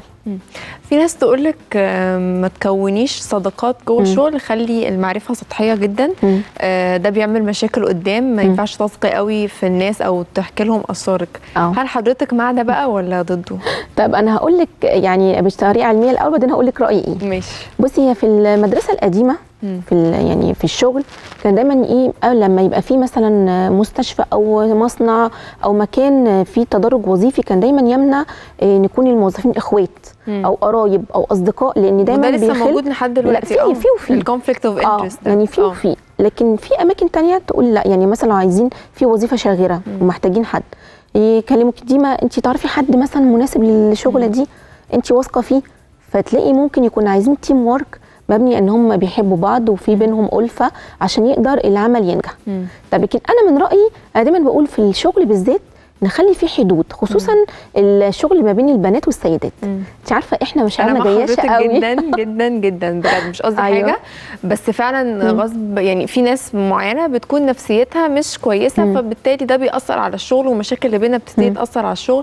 في ناس تقول لك ما تكونيش صداقات جوه مم. الشغل خلي المعرفه سطحيه جدا مم. آه، ده بيعمل مشاكل قدام ما مم. ينفعش تثقي قوي في الناس او تحكي لهم اسرارك أه. هل حضرتك مع ده بقى ولا ضده طيب انا هقول لك يعني بطريقه علميه الاول بعدين هقول لك رايي ايه ماشي بصي هي في المدرسه القديمه مم. في ال- يعني في الشغل كان دايما ايه أو لما يبقى في مثلا مستشفى او مصنع او مكان فيه تدرج وظيفي كان دايما يمنع إيه، ان يكون الموظفين اخوات مم. او قرايب او اصدقاء لان دايما وده لسه بيخل موجود لحد دلوقتي لا آه. في في وفي الكونفليكت اوف اه انترست يعني في وفي لكن في اماكن تانية تقول لا يعني مثلا لو عايزين في وظيفه شاغره ومحتاجين حد يكلموك دي ما انت تعرفي حد مثلا مناسب للشغله دي انت واثقه فيه فتلاقي ممكن يكون عايزين تيم وورك مبني ان هم بيحبوا بعض وفي بينهم الفه عشان يقدر العمل ينجح طب لكن انا من رايي انا دايما بقول في الشغل بالذات نخلي فيه حدود خصوصا الشغل ما بين البنات والسيدات انت عارفه احنا انا مشاعرنا مع جياشه حضرتك قوي جدا جدا جدا بجد مش قصدي أيوة. حاجه بس فعلا مم. غصب يعني في ناس معينه بتكون نفسيتها مش كويسه مم. فبالتالي ده بيأثر على الشغل والمشاكل اللي بينا بتبتدي مم. تأثر على الشغل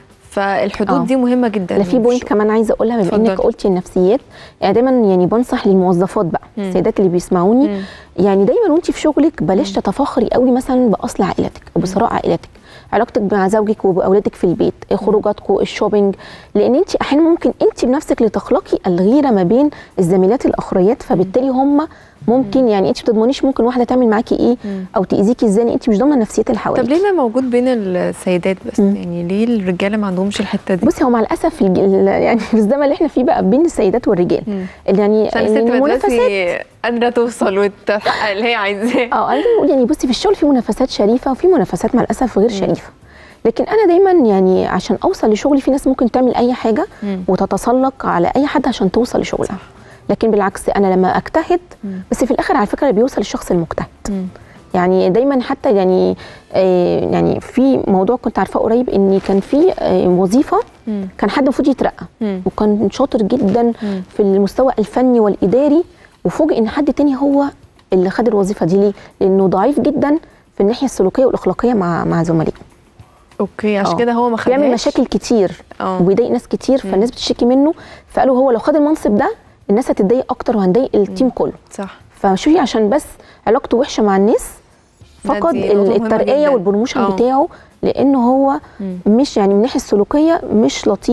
فالحدود آه. دي مهمه جدا انا في بوينت كمان عايزه اقولها بما انك اتفضلي. قلتي النفسيات يعني دايما يعني بنصح للموظفات بقى مم. السيدات اللي بيسمعوني مم. يعني دايما وانت في شغلك بلاش تتفاخري قوي مثلا باصل عائلتك او بثراء عائلتك علاقتك مع زوجك وباولادك في البيت خروجاتكم الشوبينج لان انت احيانا ممكن انت بنفسك اللي تخلقي الغيره ما بين الزميلات الاخريات فبالتالي هم ممكن يعني انت بتضمنيش ممكن واحده تعمل معاكي ايه مم. او تاذيكي ازاي انت مش ضامنه نفسيه اللي طب حواليك ليه ده موجود بين السيدات بس يعني ليه الرجاله ما عندهمش الحته دي بصي هو مع الاسف الج- ال- يعني في الزمن اللي احنا فيه بقى بين السيدات والرجال يعني عشان يعني الست بقت المنافسات دلوقتي قادره توصل وتحقق اللي هي عايزاه اه انا دايما بقول يعني بصي في الشغل في منافسات شريفه وفي منافسات مع الاسف غير شريفه لكن انا دايما يعني عشان اوصل لشغلي في ناس ممكن تعمل اي حاجه مم. وتتسلق على اي حد عشان توصل لشغلها لكن بالعكس انا لما اجتهد بس في الاخر على فكره بيوصل الشخص المجتهد يعني دايما حتى يعني آه يعني في موضوع كنت عارفاه قريب ان كان في آه وظيفه مم. كان حد المفروض يترقى مم. وكان شاطر جدا مم. في المستوى الفني والاداري وفوجئ ان حد تاني هو اللي خد الوظيفه دي ليه؟ لانه ضعيف جدا في الناحيه السلوكيه والاخلاقيه مع مع زملائه اوكي عشان آه. كده هو ما خدهاش بيعمل مشاكل كتير اه وبيضايق ناس كتير فالناس بتشتكي منه فقالوا هو لو خد المنصب ده الناس هتتضايق اكتر وهنضايق التيم كله صح فشوفي عشان بس علاقته وحشه مع الناس ده فقد دي نقطة مهمة الترقيه جداً. والبروموشن آه. بتاعه لانه هو مم. مش يعني من الناحيه السلوكيه مش لطيف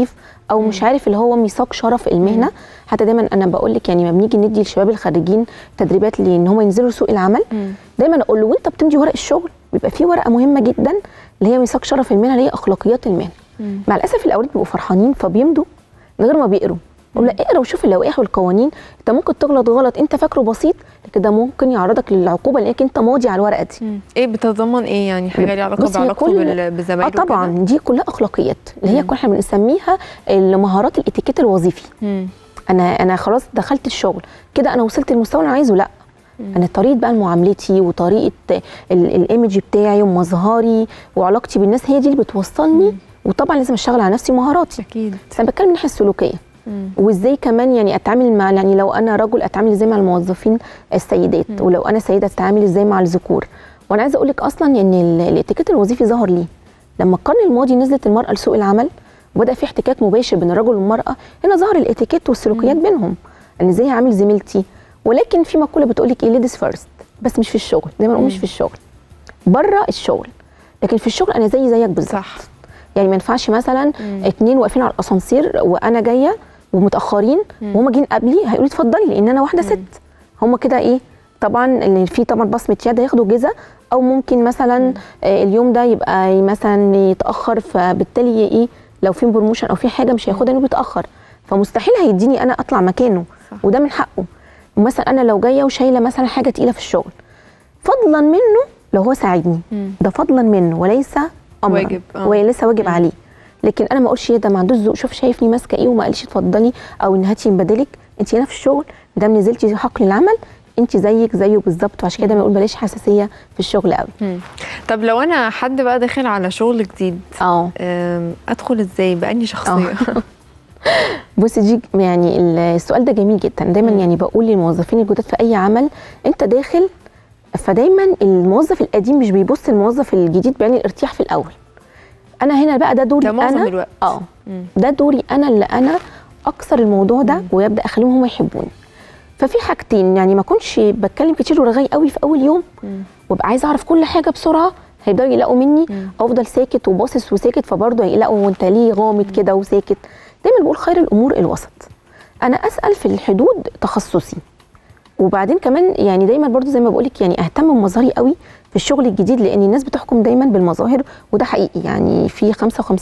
او مش عارف اللي هو ميثاق شرف المهنه حتى دايما انا بقول لك يعني ما بنيجي ندي للشباب الخريجين تدريبات لان هم ينزلوا سوق العمل دايما اقول له وانت بتمضي ورق الشغل بيبقى في ورقه مهمه جدا اللي هي ميثاق شرف المهنه اللي هي اخلاقيات المهنه مع الاسف الاولاد بيبقوا فرحانين فبيمضوا من غير ما بيقروا اقول له اقرا وشوف اللوائح والقوانين انت ممكن تغلط غلط انت فاكره بسيط لكن ده ممكن يعرضك للعقوبه لانك انت ماضي على الورقه دي ايه بتتضمن ايه يعني حاجه ليها علاقه بصي، هي بعلاقته كل- بال- بالزمايل اه طبعا دي كلها اخلاقيات اللي هي كل احنا بنسميها المهارات الاتيكيت الوظيفي مم. انا انا خلاص دخلت الشغل كده انا وصلت للمستوى اللي انا عايزه لا انا طريقه بقى معاملتي وطريقه ال- الايمج بتاعي ومظهري وعلاقتي بالناس هي دي اللي بتوصلني وطبعا لازم اشتغل على نفسي مهاراتي اكيد بس انا بتكلم من الناحيه السلوكيه وازاي كمان يعني اتعامل مع يعني لو انا رجل اتعامل ازاي مع الموظفين السيدات ولو انا سيده اتعامل ازاي مع الذكور وانا عايزه اقول لك اصلا ان ال- الاتيكيت الوظيفي ظهر ليه لما القرن الماضي نزلت المراه لسوق العمل وبدا في احتكاك مباشر بين الرجل والمراه هنا ظهر الاتيكيت والسلوكيات بينهم ان ازاي هعامل زميلتي ولكن في مقوله بتقول لك ايه ليديز فيرست بس مش في الشغل دايما اقول مش في الشغل بره الشغل لكن في الشغل انا زي زيك بالظبط صح يعني ما ينفعش مثلا اتنين واقفين على الاسانسير وانا جايه ومتاخرين وهم جايين قبلي هيقولوا لي اتفضلي لان انا واحده ست هم كده ايه طبعا اللي في طبعا بصمه يد هياخدوا جزء او ممكن مثلا آه، اليوم ده يبقى مثلا يتاخر فبالتالي ايه لو في بروموشن او في حاجه مش هياخدها انه بيتاخر فمستحيل هيديني انا اطلع مكانه وده من حقه ومثلا انا لو جايه وشايله مثلا حاجه تقيله في الشغل فضلا منه لو هو ساعدني ده فضلا منه وليس امرا واجب، آه. وليس واجب عليه لكن انا ما اقولش ايه ده ما عندوش ذوق شوف شايفني ماسكه ايه وما قالش اتفضلي او ان هاتي من بدالك انت هنا في الشغل ما دام نزلتي حقل العمل انت زيك زيه بالظبط وعشان كده بنقول بلاش حساسيه في الشغل قوي مم. طب لو انا حد بقى داخل على شغل جديد اه ادخل ازاي باني شخصيه بصي دي يعني السؤال ده جميل جدا دايما يعني بقول للموظفين الجداد في اي عمل انت داخل فدايما الموظف القديم مش بيبص للموظف الجديد بعين الارتياح في الاول انا هنا بقى ده دوري ده معظم انا الوقت. اه ده دوري انا اللي انا اكسر الموضوع ده ويبدا اخليهم هم يحبوني ففي حاجتين يعني ما اكونش بتكلم كتير ورغاي قوي في اول يوم وابقى عايزه اعرف كل حاجه بسرعه هيبداوا يقلقوا مني افضل ساكت وباصص وساكت فبرضه هيقلقوا وانت ليه غامض كده وساكت دايما بقول خير الامور الوسط انا اسال في الحدود تخصصي وبعدين كمان يعني دايما برضو زي ما بقول لك يعني اهتم بمظهري قوي في الشغل الجديد لان الناس بتحكم دايما بالمظاهر وده حقيقي يعني في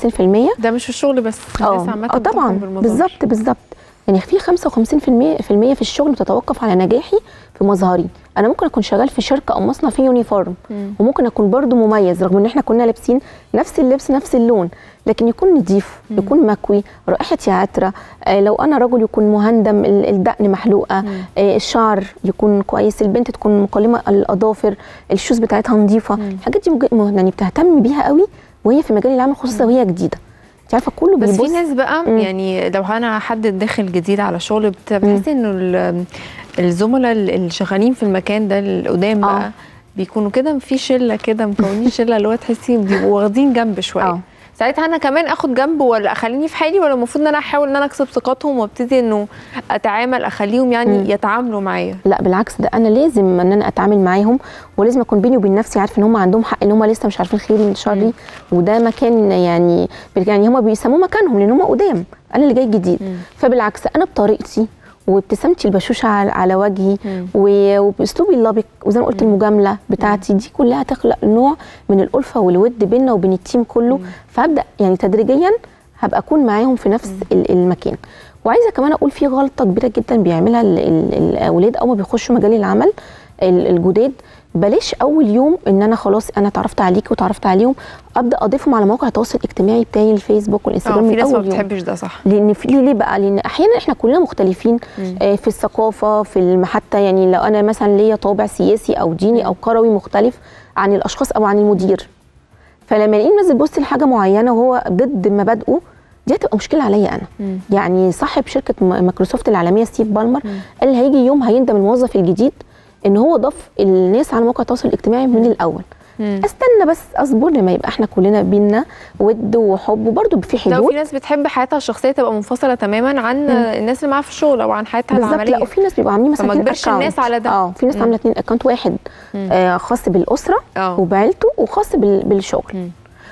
55% ده مش في الشغل بس اه الناس عامه آه طبعا بتحكم بالمظاهر. بالظبط بالظبط بالظبط يعني في 55% في المية في الشغل بتتوقف على نجاحي في مظهري انا ممكن اكون شغال في شركه او مصنع فيه يونيفورم مم. وممكن اكون برضو مميز رغم ان احنا كنا لابسين نفس اللبس نفس اللون لكن يكون نظيف يكون مكوي رائحتي عطره آه لو انا رجل يكون مهندم ال- الدقن محلوقه آه الشعر يكون كويس البنت تكون مقلمه الاظافر الشوز بتاعتها نظيفه الحاجات دي مج- م- يعني بتهتم بيها قوي وهي في مجال العمل خصوصا وهي جديده انت عارفه كله بس بيبص في ناس بقى مم. يعني لو انا حد داخل جديد على شغل بت- بحس انه ال- الزملاء اللي شغالين في المكان ده القدام بقى بيكونوا كده في شله كده مكونين شله اللي هو تحسي بيبقوا واخدين جنب شويه ساعتها انا كمان اخد جنب ولا اخليني في حالي ولا المفروض ان انا احاول ان انا اكسب ثقتهم وابتدي انه اتعامل اخليهم يعني مم. يتعاملوا معايا لا بالعكس ده انا لازم ان انا اتعامل معاهم ولازم اكون بيني وبين نفسي عارفه ان هم عندهم حق ان هم لسه مش عارفين خيري من شري وده مكان يعني يعني هم بيسموه مكانهم لان هم قدام انا اللي جاي جديد فبالعكس انا بطريقتي وابتسامتي البشوشه على, على وجهي و- وباسلوبي اللبق وزي ما قلت المجامله بتاعتي دي كلها تخلق نوع من الالفه والود بيننا وبين التيم كله فهبدا يعني تدريجيا هبقى اكون معاهم في نفس ال- المكان وعايزه كمان اقول في غلطه كبيره جدا بيعملها ال- ال- الاولاد اول ما بيخشوا مجال العمل ال- الجداد بلاش اول يوم ان انا خلاص انا اتعرفت عليك وتعرفت عليهم ابدا اضيفهم على مواقع التواصل الاجتماعي بتاعي الفيسبوك والانستجرام اه في من ناس ما اول يوم بتحبش ده صح لان في ليه ليه بقى لان احيانا احنا كلنا مختلفين آه في الثقافه في الم- حتى يعني لو انا مثلا ليا طابع سياسي او ديني او كروي مختلف عن الاشخاص او عن المدير فلما الاقيه منزل بوست لحاجه معينه وهو ضد مبادئه دي هتبقى مشكله عليا انا يعني صاحب شركه م- مايكروسوفت العالميه ستيف بالمر قال هيجي يوم هيندم الموظف الجديد ان هو ضاف الناس على مواقع التواصل الاجتماعي من الاول استنى بس اصبر لما يبقى احنا كلنا بينا ود وحب وبرده في لو حدود في ناس بتحب حياتها الشخصيه تبقى منفصله تماما عن مم. الناس اللي معاها في الشغل او عن حياتها بالظبط العمليه لا وفي ناس بيبقوا عاملين مثلا فما اتنين تجبرش account. الناس على ده اه في ناس مم. عامله اتنين اكونت واحد مم. آه خاص بالاسره آه. وبعيلته وخاص بال- بالشغل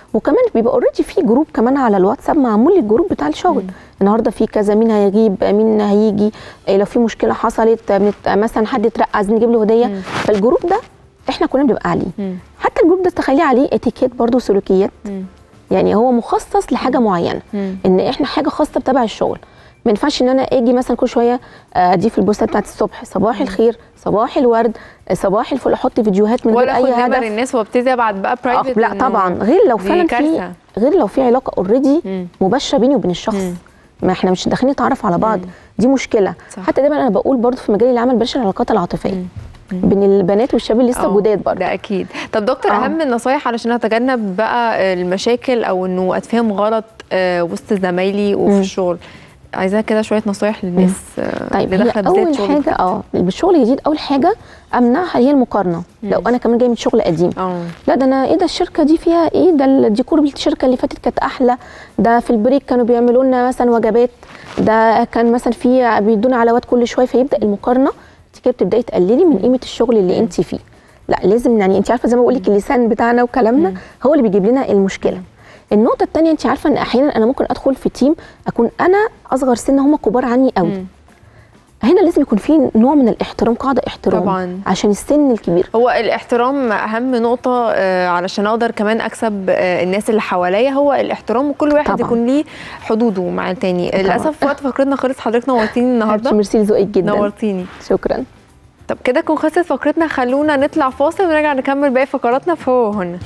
وكمان بيبقى اوريدي في جروب كمان على الواتساب معمول للجروب بتاع الشغل النهارده في كذا مين هيجيب مين هيجي إيه لو في مشكله حصلت بنت- مثلا حد اترقى عايزين نجيب له هديه فالجروب ده احنا كلنا بنبقى عليه حتى الجروب ده تخليه عليه اتيكيت برضو سلوكيات يعني هو مخصص لحاجه معينه ان احنا حاجه خاصه بتبع الشغل ما ينفعش ان انا اجي مثلا كل شويه آه، اضيف البوستات بتاعت الصبح صباح الخير صباح الورد آه، صباح الفل احط فيديوهات من غير ولا اي اخد نمر هدف الناس وابتدي ابعت بقى برايفت لا طبعا غير لو دي فعلا في كارثة. غير لو في علاقه اوريدي مباشره بيني وبين الشخص ما احنا مش داخلين نتعرف على بعض دي مشكله صح. حتى دايما انا بقول برضو في مجال العمل بلاش العلاقات العاطفيه بين البنات والشباب اللي لسه أه، جداد برضه ده اكيد طب دكتور آه. اهم النصايح علشان اتجنب بقى المشاكل او انه اتفهم غلط آه، وسط زمايلي وفي مم. الشغل عايزاها كده شويه نصايح للناس آه، طيب اللي هي داخله بالذات اول شغل حاجه جديد. اه بالشغل الجديد اول حاجه امنعها هي المقارنه لو انا كمان جاي من شغل قديم لا ده انا ايه ده الشركه دي فيها ايه ده الديكور الشركه اللي فاتت كانت احلى ده في البريك كانوا بيعملوا لنا مثلا وجبات ده كان مثلا في بيدونا علاوات كل شويه فيبدا المقارنه انت كده بتبداي تقللي من قيمه الشغل اللي انت فيه لا لازم يعني انت عارفه زي ما بقول لك اللسان بتاعنا وكلامنا هو اللي بيجيب لنا المشكله النقطه الثانيه انت عارفه ان احيانا انا ممكن ادخل في تيم اكون انا اصغر سنه هم كبار عني قوي هنا لازم يكون في نوع من الاحترام قاعده احترام طبعاً. عشان السن الكبير هو الاحترام اهم نقطة آه، علشان اقدر كمان اكسب آه، الناس اللي حواليا هو الاحترام وكل واحد طبعاً. يكون ليه حدوده مع التاني طبعاً. للاسف وقت فقرتنا خلص حضرتك نورتيني النهارده ميرسي لذوقك جدا نورتيني شكرا طب كده تكون خلصت فقرتنا خلونا نطلع فاصل ونرجع نكمل باقي فقراتنا في هو هنا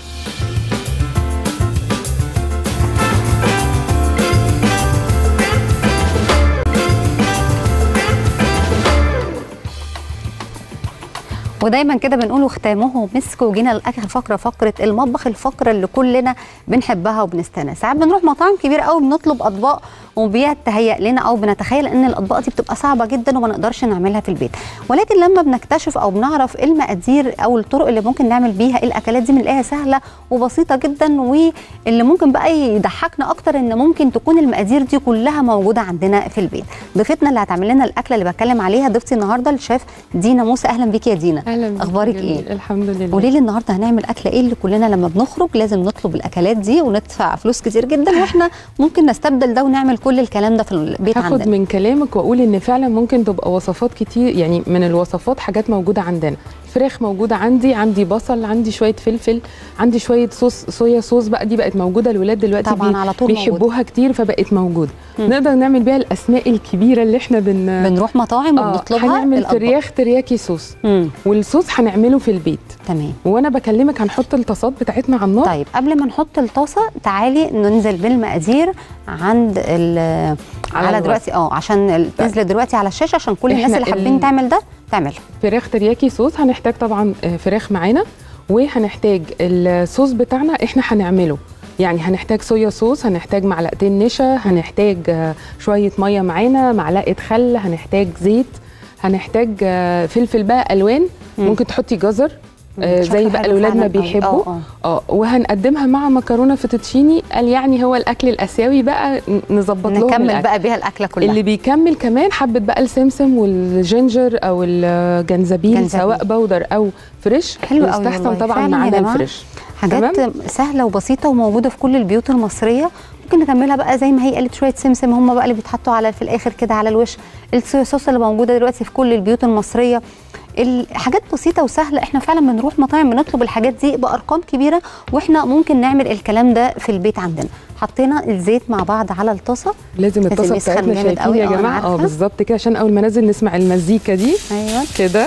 ودايما كده بنقول ختامه مسك وجينا لاخر فقره فقره المطبخ الفقره اللي كلنا بنحبها وبنستنى ساعات بنروح مطاعم كبيره قوي بنطلب اطباق وبيتهيأ لنا او بنتخيل ان الاطباق دي بتبقى صعبه جدا وما نقدرش نعملها في البيت ولكن لما بنكتشف او بنعرف المقادير او الطرق اللي ممكن نعمل بيها الاكلات دي بنلاقيها سهله وبسيطه جدا واللي ممكن بقى يضحكنا اكتر ان ممكن تكون المقادير دي كلها موجوده عندنا في البيت ضيفتنا اللي هتعمل لنا الاكله اللي بتكلم عليها ضيفتي النهارده الشيف دينا موسى اهلا بيكي يا دينا اهلا بيك. اخبارك جميل. ايه الحمد لله قولي لي النهارده هنعمل اكله ايه اللي كلنا لما بنخرج لازم نطلب الاكلات دي وندفع فلوس كتير جدا واحنا ممكن نستبدل ده ونعمل كل الكلام ده في البيت هاخد عندنا من كلامك واقول ان فعلا ممكن تبقى وصفات كتير يعني من الوصفات حاجات موجوده عندنا فراخ موجوده عندي عندي بصل عندي شويه فلفل عندي شويه صوص صويا صوص بقى دي بقت موجوده الولاد دلوقتي طبعاً على طول بيحبوها كتير فبقت موجوده مم. نقدر نعمل بيها الاسماء الكبيره اللي احنا بن بنروح مطاعم وبنطلبها هنعمل الأطباق. ترياخ ترياكي صوص مم. والصوص هنعمله في البيت تمام وانا بكلمك هنحط الطاسات بتاعتنا على النار طيب قبل ما نحط الطاسه تعالي ننزل بالمقادير عند ال على على الوصف. دلوقتي اه عشان تنزل دلوقتي على الشاشه عشان كل الناس إحنا اللي حابين ال- تعمل ده تعمل فراخ ترياكي صوص هنحتاج طبعا آه، فراخ معانا وهنحتاج الصوص بتاعنا احنا هنعمله يعني هنحتاج صويا صوص هنحتاج معلقتين نشا هنحتاج آه، شويه ميه معانا معلقه خل هنحتاج زيت هنحتاج آه، فلفل بقى الوان مم. ممكن تحطي جزر آه، شكله زي بقى حلو الاولاد ما فعلاً أوي. بيحبوا آه، اه وهنقدمها مع مكرونه فوتوتشيني قال يعني هو الاكل الاسيوي بقى ن- نظبط لهم نكمل الأكل. بقى بيها الاكله كلها اللي بيكمل كمان حبه بقى السمسم والجينجر او الجنزبيل جنزبيل. سواء بودر او فريش حلو قوي يستحسن والله. طبعا فعلاً يا معانا جماعة الفريش حاجات تمام؟ سهله وبسيطه وموجوده في كل البيوت المصريه ممكن نكملها بقى زي ما هي قالت شويه سمسم هم بقى اللي بيتحطوا على في الاخر كده على الوش الصويا صوص اللي موجوده دلوقتي في كل البيوت المصريه الحاجات بسيطه وسهله احنا فعلا بنروح مطاعم بنطلب الحاجات دي بارقام كبيره واحنا ممكن نعمل الكلام ده في البيت عندنا حطينا الزيت مع بعض على الطاسه لازم الطاسه يسخن بتاعتنا جامد شايفين قوي، يا آه، أنا جماعه اه عارفة. بالظبط كده عشان اول ما ننزل نسمع المزيكا دي ايوه كده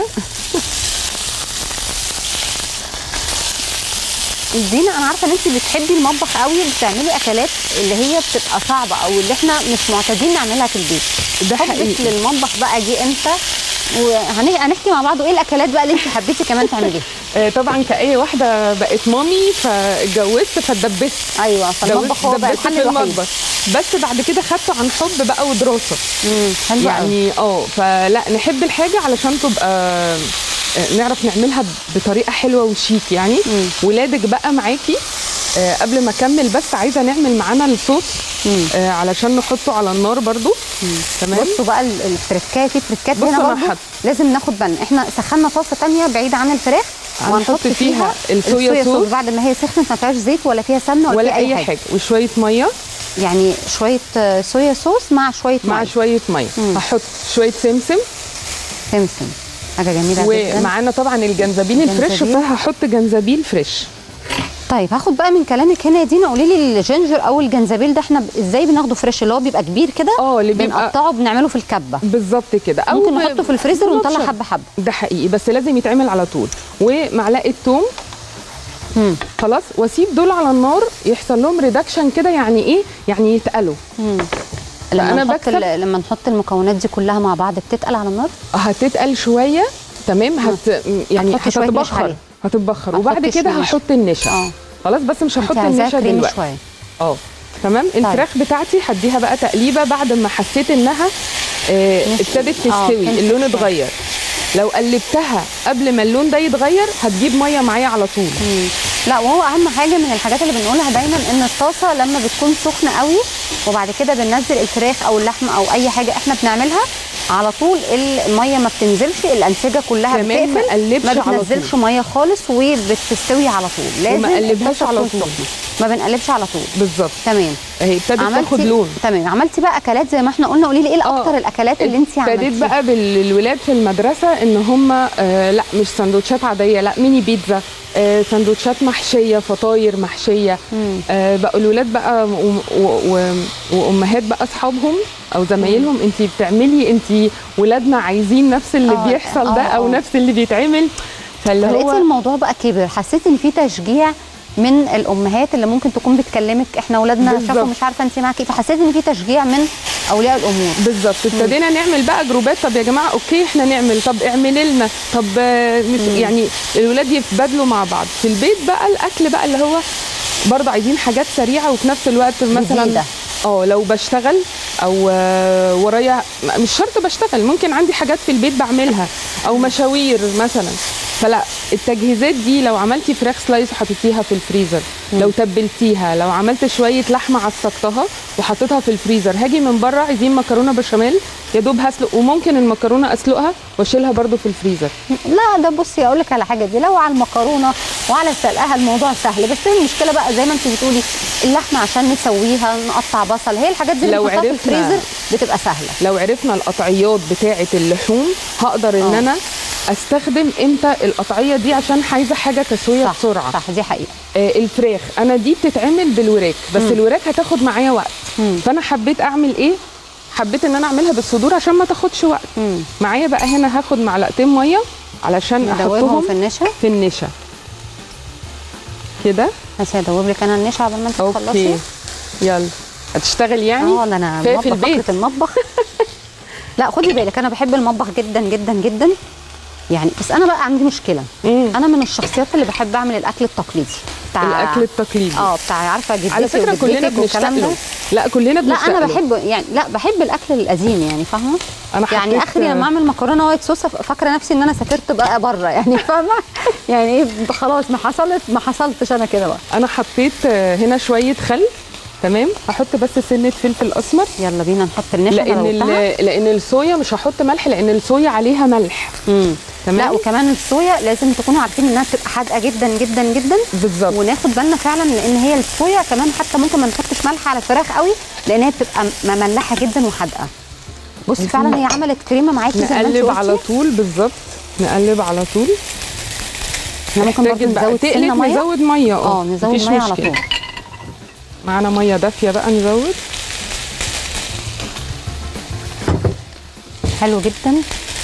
دينا انا عارفه ان انت بتحبي المطبخ قوي بتعملي اكلات اللي هي بتبقى صعبه او اللي احنا مش معتادين نعملها في البيت ده حبك حقيقي. للمطبخ بقى جه امتى وهنحكي مع بعض ايه الاكلات بقى اللي انت حبيتي كمان تعمليها آه، طبعا كأي واحدة بقت مامي فاتجوزت فاتدبست ايوه فالمطبخ هو بقى دبست الحل في الوحيد. المطبخ بس بعد كده خدته عن حب بقى ودراسة حلو قوي. يعني اه فلا نحب الحاجة علشان تبقى آه، نعرف نعملها بطريقة حلوة وشيك يعني ولادك بقى معاكي آه، قبل ما اكمل بس عايزه نعمل معانا الصوص آه، علشان نحطه على النار برضو تمام بصوا بقى ال- التركايه في تركات بصوا هنا أنا برضه حط- لازم ناخد بالنا احنا سخنا طاسه تانية بعيده عن الفراخ هنحط فيها الصويا صوص بعد ما هي سخنت ما فيهاش زيت ولا فيها سمنه ولا, ولا فيها اي حاجه وشويه ميه يعني شويه آه، صويا صوص مع شويه مع مية. شويه ميه مم. هحط شويه سمسم سمسم حاجه جميله جدا ومعانا طبعا الجنزبيل الفريش الجنزبيل. فهحط جنزبيل فريش طيب هاخد بقى من كلامك هنا يا دينا قولي لي الجينجر او الجنزبيل ده احنا ب- ازاي بناخده فريش اللي هو بيبقى كبير كده اه اللي بيبقى- بنقطعه بنعمله في الكبه بالظبط كده ممكن نحطه في الفريزر بالظبط ونطلع شط. حبه حبه ده حقيقي بس لازم يتعمل على طول ومعلقه توم خلاص واسيب دول على النار يحصل لهم ريدكشن كده يعني ايه يعني يتقلوا لما فأنا نحط بكسب- ال- لما نحط المكونات دي كلها مع بعض بتتقل على النار هتتقل شويه تمام هت يعني هتحطي شوية نشا هتتبخر عليه. هتتبخر ما وبعد تحطيش كده نشا. هحط النشا خلاص بس مش انت هحط عايزاها النشا كريمي دلوقتي شويه اه تمام الفراخ بتاعتي هديها بقى تقليبه بعد ما حسيت انها آه نشفت. ابتدت اه، تستوي فهمت اللون شوية. اتغير لو قلبتها قبل ما اللون ده يتغير هتجيب ميه معايا على طول لا وهو اهم حاجه من الحاجات اللي بنقولها دايما ان الطاسه لما بتكون سخنه قوي وبعد كده بننزل الفراخ او اللحم او اي حاجه احنا بنعملها على طول الميه ما بتنزلش الانسجه كلها كمان ما بتقفل قلبش ما على طول. بتنزلش ميه خالص وبتستوي على طول لازم وما قلبهاش الطاسة على تكون طول. سخنة. ما بنقلبش على طول بالظبط تمام اهي ابتدت تاخد لون تمام عملتي بقى اكلات زي ما احنا قلنا قولي لي ايه اكتر الاكلات اللي انت عملتيها ابتديت بقى بالولاد في المدرسه ان هم آه لا مش سندوتشات عاديه لا ميني بيتزا آه سندوتشات محشيه فطاير محشيه آه بقوا الولاد بقى و- و- و- وامهات بقى اصحابهم او زمايلهم انت بتعملي انت ولادنا عايزين نفس اللي آه، بيحصل ده آه، او آه. نفس اللي بيتعمل فاللي فلقيتي هو الموضوع بقى كبر حسيت ان في تشجيع من الامهات اللي ممكن تكون بتكلمك احنا اولادنا بالظبط. شافوا مش عارفه انت معاكي فحسيت ان في تشجيع من اولياء الامور بالظبط ابتدينا نعمل بقى جروبات طب يا جماعه اوكي احنا نعمل طب اعملي لنا طب آه، مش يعني الولاد يتبادلوا مع بعض في البيت بقى الاكل بقى اللي هو برضه عايزين حاجات سريعه وفي نفس الوقت مثلا جديدة. اه لو بشتغل او آه، ورايا مش شرط بشتغل ممكن عندي حاجات في البيت بعملها او مشاوير مثلا فلا التجهيزات دي لو عملتي فراخ سلايس وحطيتيها في الفريزر لو تبلتيها لو عملت شويه لحمه عصقتها وحطيتها في الفريزر هاجي من بره عايزين مكرونه بشاميل يا دوب هسلق وممكن المكرونه اسلقها واشيلها برده في الفريزر لا ده بصي اقول لك على حاجه دي لو على المكرونه وعلى سلقها الموضوع سهل بس هي المشكله بقى زي ما انت بتقولي اللحمه عشان نسويها نقطع بصل هي الحاجات دي اللي لو بنحطها في عرفنا- الفريزر بتبقى سهله لو عرفنا القطعيات بتاعه اللحوم هقدر ان آه. انا استخدم امتى القطعيه دي عشان عايزه حاجه تسويه صح، بسرعه صح دي حقيقه آه الفراخ انا دي بتتعمل بالوراك بس مم. الوراك هتاخد معايا وقت فانا حبيت اعمل ايه حبيت ان انا اعملها بالصدور عشان ما تاخدش وقت معايا بقى هنا هاخد معلقتين ميه علشان ندوبهم احطهم في النشا في النشا كده بس هدوب لك انا النشا قبل ما انت اوكي تخلصي يلا هتشتغل يعني اه ده انا في, في المطبخ البيت فكره المطبخ لا خدي بالك انا بحب المطبخ جدا جدا جدا يعني بس انا بقى عندي مشكله انا من الشخصيات اللي بحب اعمل الاكل التقليدي بتاع الاكل التقليدي اه بتاع عارفه جدتي على فكره كلنا وجدتك والكلام بنشتغله ده. لا كلنا لا بنشتغله انا بحب يعني لا بحب الاكل القديم يعني فاهمه أنا يعني حطيت- اخري لما اعمل مكرونه وايت صوص فاكره نفسي ان انا سافرت بقى بره يعني فاهمه يعني ايه خلاص ما حصلت ما حصلتش انا كده بقى انا حطيت آه، هنا شويه خل تمام هحط بس سنه فلفل اسمر يلا بينا نحط النشا لان أنا قلتها. ال- لان الصويا مش هحط ملح لان الصويا عليها ملح امم تمام لا وكمان الصويا لازم تكونوا عارفين انها بتبقى حادقه جدا جدا جدا بالظبط وناخد بالنا فعلا لان هي الصويا كمان حتى ممكن ما نحطش ملح على الفراخ قوي لان هي بتبقى مملحه جدا وحادقه بصي فعلا هي عملت كريمه معاكي زي ما انت نقلب على قلتي طول بالظبط نقلب على طول احنا ممكن برضه محتاجة بقى نزود تقلب سنه ميه نزود ميه اه نزود مفيش ميه على مشكلة. طول معانا ميه دافيه بقى نزود حلو جدا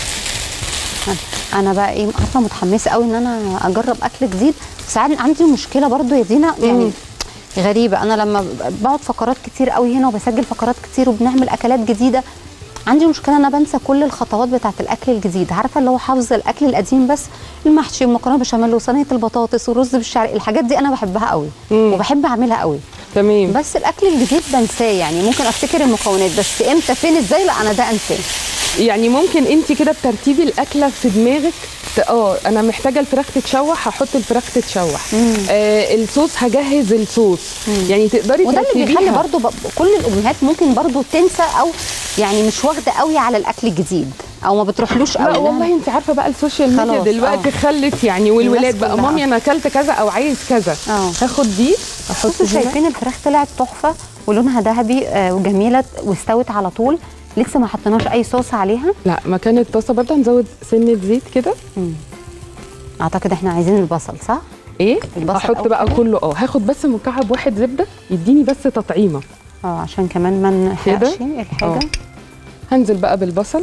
انا بقى ايه عارفه متحمسه قوي ان انا اجرب اكل جديد ساعات عندي مشكله برضو يا دينا يعني غريبه انا لما بقعد فقرات كتير قوي هنا وبسجل فقرات كتير وبنعمل اكلات جديده عندي مشكله ان انا بنسى كل الخطوات بتاعه الاكل الجديد عارفه اللي هو حافظه الاكل القديم بس المحشي والمكرونه بشاميل وصينيه البطاطس والرز بالشعري الحاجات دي انا بحبها قوي وبحب اعملها قوي تمام بس الاكل الجديد بنساه يعني ممكن افتكر المكونات بس امتى فين ازاي لا انا ده انساه يعني ممكن انت كده بترتيبي الاكله في دماغك ت- اه انا محتاجه الفراخ تتشوح هحط الفراخ تتشوح آه الصوص هجهز الصوص يعني تقدري وده اللي بيخلي ترتبيها برضو ب- كل الامهات ممكن برضو تنسى او يعني مش واخده قوي على الاكل الجديد او ما بتروحلوش لا قوي والله انت عارفه بقى السوشيال ميديا خلاص، دلوقتي آه. خلت يعني والولاد الناس بقى كلها. مامي انا اكلت كذا او عايز كذا اه هاخد دي احط بصوا هنا شايفين الفراخ طلعت تحفه ولونها ذهبي آه، وجميله واستوت على طول لسه ما حطيناش اي صوص عليها لا مكان الطاسه برضه هنزود سنه زيت كده اعتقد احنا عايزين البصل صح ايه البصل احط أو بقى كده؟ كله اه هاخد بس مكعب واحد زبده يديني بس تطعيمه اه عشان كمان ما كده نحرقش الحاجه آه. هنزل بقى بالبصل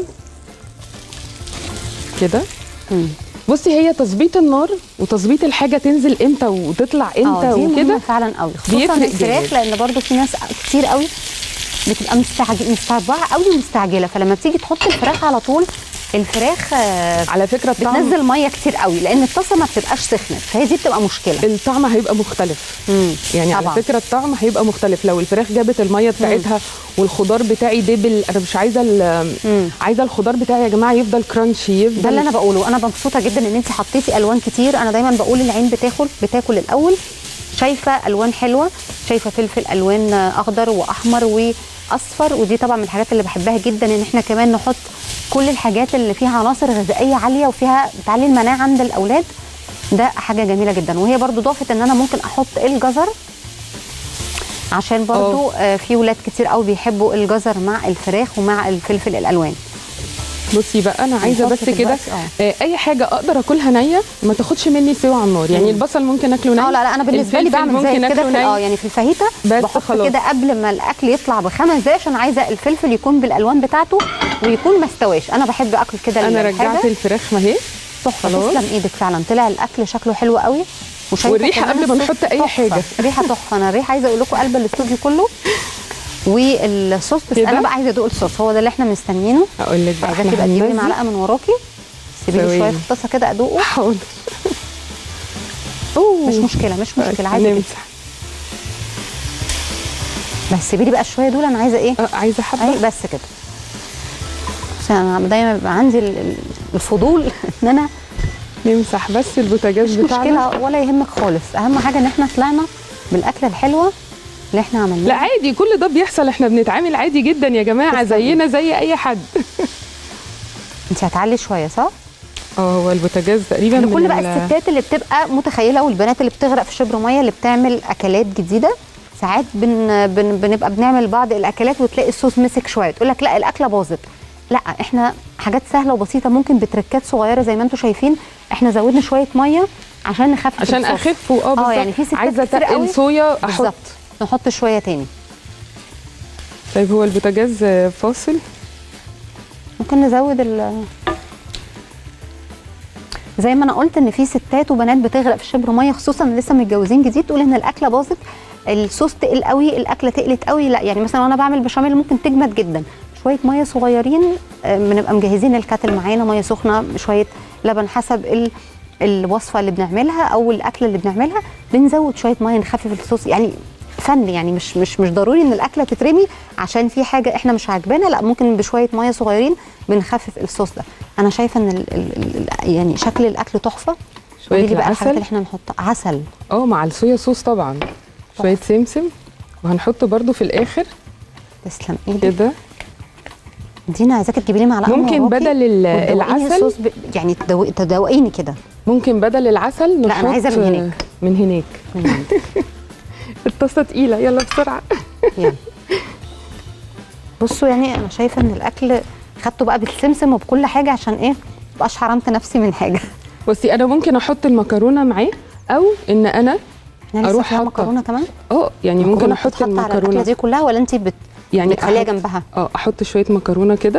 كده بصي هي تظبيط النار وتظبيط الحاجه تنزل امتى وتطلع امتى اه دي وكده مهمة فعلا قوي خصوصا بيفرق الفراخ جامد. لان برضو في ناس كتير قوي بتبقى مستعجل مستربعه قوي ومستعجله فلما بتيجي تحط الفراخ على طول الفراخ آه، على فكره الطعم بتنزل ميه كتير قوي لان الطاسه ما بتبقاش سخنه فهي دي بتبقى مشكله الطعم هيبقى مختلف يعني طبعاً. على فكره الطعم هيبقى مختلف لو الفراخ جابت الميه بتاعتها والخضار بتاعي دبل انا مش عايزه ال- عايزه الخضار بتاعي يا جماعه يفضل كرانشي يفضل ده اللي انا بقوله انا مبسوطه جدا ان انت حطيتي الوان كتير انا دايما بقول العين بتاكل بتاكل الاول شايفه الوان حلوه شايفه فلفل الوان اخضر واحمر واصفر ودي طبعا من الحاجات اللي بحبها جدا ان احنا كمان نحط كل الحاجات اللي فيها عناصر غذائيه عاليه وفيها بتعلي المناعه عند الاولاد ده حاجه جميله جدا وهي برضو ضافت ان انا ممكن احط الجزر عشان برضو آه في ولاد كتير قوي بيحبوا الجزر مع الفراخ ومع الفلفل الالوان بصي بقى انا عايزه هنحط بس في كده الباص، اه. آه، اي حاجه اقدر اكلها نيه ما تاخدش مني سوا على النار يعني مم. البصل ممكن اكله ني اه لا لا انا بالنسبه لي الفلفل بعمل زي ممكن كده اكله في اه ني يعني في الفاهيتا بس بحط خلاص. كده قبل ما الاكل يطلع بخمس دقايق عشان عايزه الفلفل يكون بالالوان بتاعته ويكون ما استواش انا بحب اكل كده انا الحاجة. رجعت الفراخ ما هي تحفه خلاص. تسلم ايدك فعلا طلع الاكل شكله حلو قوي وشايفة والريحة كمان قبل ما الصوص نحط أي تحفة. حاجة. ريحه تحفه انا الريحه عايزه اقول لكم قلب الاستوديو كله والصوص بس كده؟ انا بقى عايزه ادوق الصوص هو ده اللي احنا مستنيينه اقول لك بقى عايزاكي احنا بقى تجيبي هننزل. معلقه من وراكي سيبي لي ثواني. شويه في الطاسه كده ادوقه حاضر مش مشكله مش مشكله عادي جدا. نمسح بس سيبي لي بقى شويه دول انا عايزه ايه عايزه حبه أي بس كده عشان انا دايما بيبقى عندي ال- ال- الفضول ان انا نمسح بس البوتاجاز مش بتاعنا مشكله ولا يهمك خالص اهم حاجه ان احنا طلعنا بالاكله الحلوه اللي احنا عملناها لا عادي كل ده بيحصل احنا بنتعامل عادي جدا يا جماعه زينا زي اي حد انت هتعلي شويه صح اه هو البوتاجاز تقريبا من لكل بقى ال- الستات اللي بتبقى متخيله والبنات اللي بتغرق في شبر ميه اللي بتعمل اكلات جديده ساعات بن بن بنبقى بنعمل بعض الاكلات وتلاقي الصوص مسك شويه تقول لك لا الاكله باظت لا احنا حاجات سهله وبسيطه ممكن بتركات صغيره زي ما انتم شايفين احنا زودنا شويه ميه عشان نخفف عشان الصوص. اخف اه اه بالظبط. يعني في ستات عايزه كتير اتقل قوي صويا احط بالظبط نحط شويه تاني طيب هو البوتاجاز فاصل ممكن نزود ال زي ما انا قلت ان في ستات وبنات بتغرق في شبر ميه خصوصا اللي لسه متجوزين جديد تقول ان الاكله باظت الصوص تقل قوي الاكله تقلت قوي لا يعني مثلا وانا بعمل بشاميل ممكن تجمد جدا شويه ميه صغيرين آه، بنبقى مجهزين الكاتل معانا ميه سخنه شويه لبن حسب ال الوصفه اللي بنعملها او الاكله اللي بنعملها بنزود شويه ميه نخفف الصوص يعني فن يعني مش مش مش ضروري ان الاكله تترمي عشان في حاجه احنا مش عاجبانا لا ممكن بشويه ميه صغيرين بنخفف الصوص ده انا شايفه ان ال ال ال يعني شكل الاكل تحفه شوية قولي لي بقى الحاجات العسل. اللي احنا نحطها عسل اه مع الصويا صوص طبعا شويه سمسم وهنحطه برده في الاخر تسلم ايدك كده دينا عايزاكي تجيبي لي معلقه من ممكن وراكي بدل ال- وتدوقيني العسل الصوص ب... يعني تدوق- تدوقيني كده ممكن بدل العسل نحط لا، أنا عايزة من هناك. من هناك الطاسه تقيله يلا بسرعه يلا بصوا يعني انا شايفه ان الاكل خدته بقى بالسمسم وبكل حاجه عشان ايه مبقاش حرمت نفسي من حاجه بصي انا ممكن احط المكرونه معاه او ان انا يعني اروح فيها حاطة- مكرونه كمان اه يعني ممكن مكرونة احط بتتحط على الاكله المكرونه دي كلها ولا انت بت... يعني بتخليها أحط- جنبها اه احط شويه مكرونه كده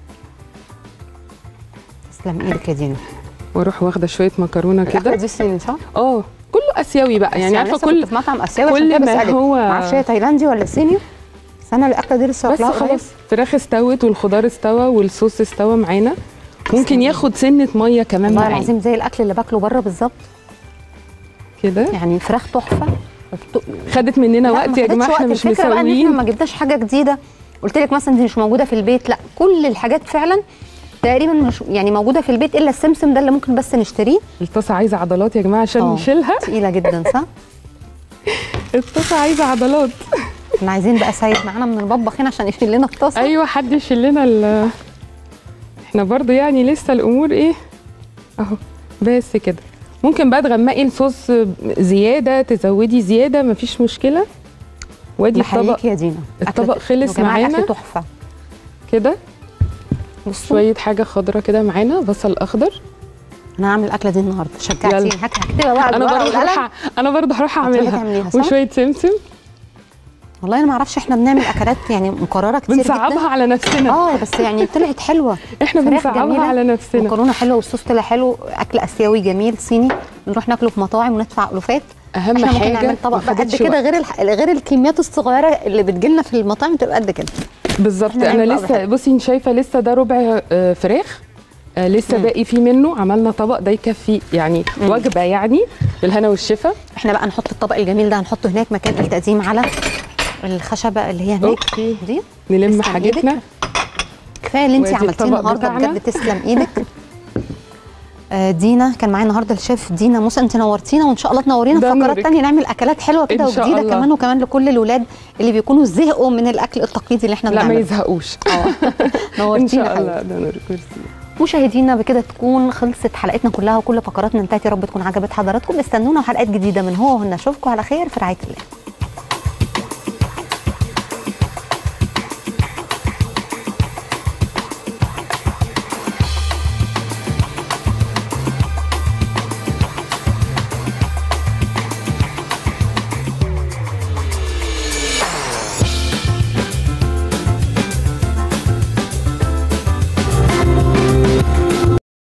تسلم ايدك يا دينا واروح واخده شويه مكرونه الاكله كده دي صيني صح؟ اه كله اسيوي بقى يعني عارفه لسه كل كنت في مطعم اسيوي عشان كل كده ما بسألك. هو معرفش هي تايلاندي ولا صيني بس انا الاكله دي لسه بس واكلاها قريب. خلاص فراخ استوت والخضار استوى والصوص استوى معانا ممكن ياخد سنه ميه كمان والله معانا العظيم زي الاكل اللي باكله بره بالظبط كده يعني الفراخ تحفه وبت... خدت مننا لا، وقت ما يا خدتش جماعه احنا وقت. مش الفكره بقى ان احنا مسويين ما جبناش حاجه جديده قلت لك مثلا دي مش موجوده في البيت لا كل الحاجات فعلا تقريبا مش يعني موجوده في البيت الا السمسم ده اللي ممكن بس نشتريه الطاسه عايزه عضلات يا جماعه عشان آه، نشيلها تقيله جدا صح الطاسه عايزه عضلات احنا عايزين بقى سايب معانا من المطبخ هنا عشان يشيل لنا الطاسه ايوه حد يشيل لنا ال احنا برضو يعني لسه الامور ايه اهو بس كده ممكن بقى تغمقي الصوص زياده تزودي زياده مفيش مشكله وادي الطبق بحييك يا دينا الطبق أكلة- خلص يا جماعة معانا الأكل تحفه كده شويه حاجه خضرة كده معانا بصل اخضر انا هعمل الاكله دي النهارده شجعتيني يلا. هك- هكتبها بقى انا بالورقة برضه والقلم. هروح انا برضه هروح هتروحي اعملها تعمليها، صح؟ وشويه سمسم والله انا ما اعرفش احنا بنعمل اكلات يعني مكرره كتير بنصعبها جدا على نفسنا اه بس يعني طلعت حلوه احنا فراخ بنصعبها جميلة، على نفسنا مكرونه حلوه والصوص طلع حلو اكل اسيوي جميل صيني نروح ناكله في مطاعم وندفع الوفات اهم احنا ممكن حاجه نعمل طبق ما بقى قد خدتش كده وقت. غير الح... غير الكميات الصغيره اللي بتجيلنا في المطاعم تبقى قد كده بالظبط إحنا انا نعمل بقى لسه بصي انت شايفه لسه ده ربع آه، فراخ آه، لسه باقي فيه منه عملنا طبق ده يكفي يعني مم. وجبه يعني بالهنا والشفا احنا بقى نحط الطبق الجميل ده هنحطه هناك مكان التقديم على الخشبه اللي هي هناك أوكي. دي نلم تسلم حاجتنا إيدك. كفايه اللي انت وادي عملتيه الطبق النهارده بتاعنا. بجد تسلم ايدك آه، دينا كان معايا النهارده الشيف دينا موسى انت نورتينا وان شاء الله تنورينا ده في فقرات نورك. تانية نعمل اكلات حلوه كده إن شاء وجديده الله. كمان وكمان لكل الاولاد اللي بيكونوا زهقوا من الاكل التقليدي اللي احنا لا ما بنعمله يزهقوش نورتينا ان شاء حبيبتي. الله ده نورك ميرسي مشاهدينا بكده تكون خلصت حلقتنا كلها وكل فقراتنا انتهت يا رب تكون عجبت حضراتكم استنونا حلقات جديده من هو وهنا اشوفكم على خير في رعايه الله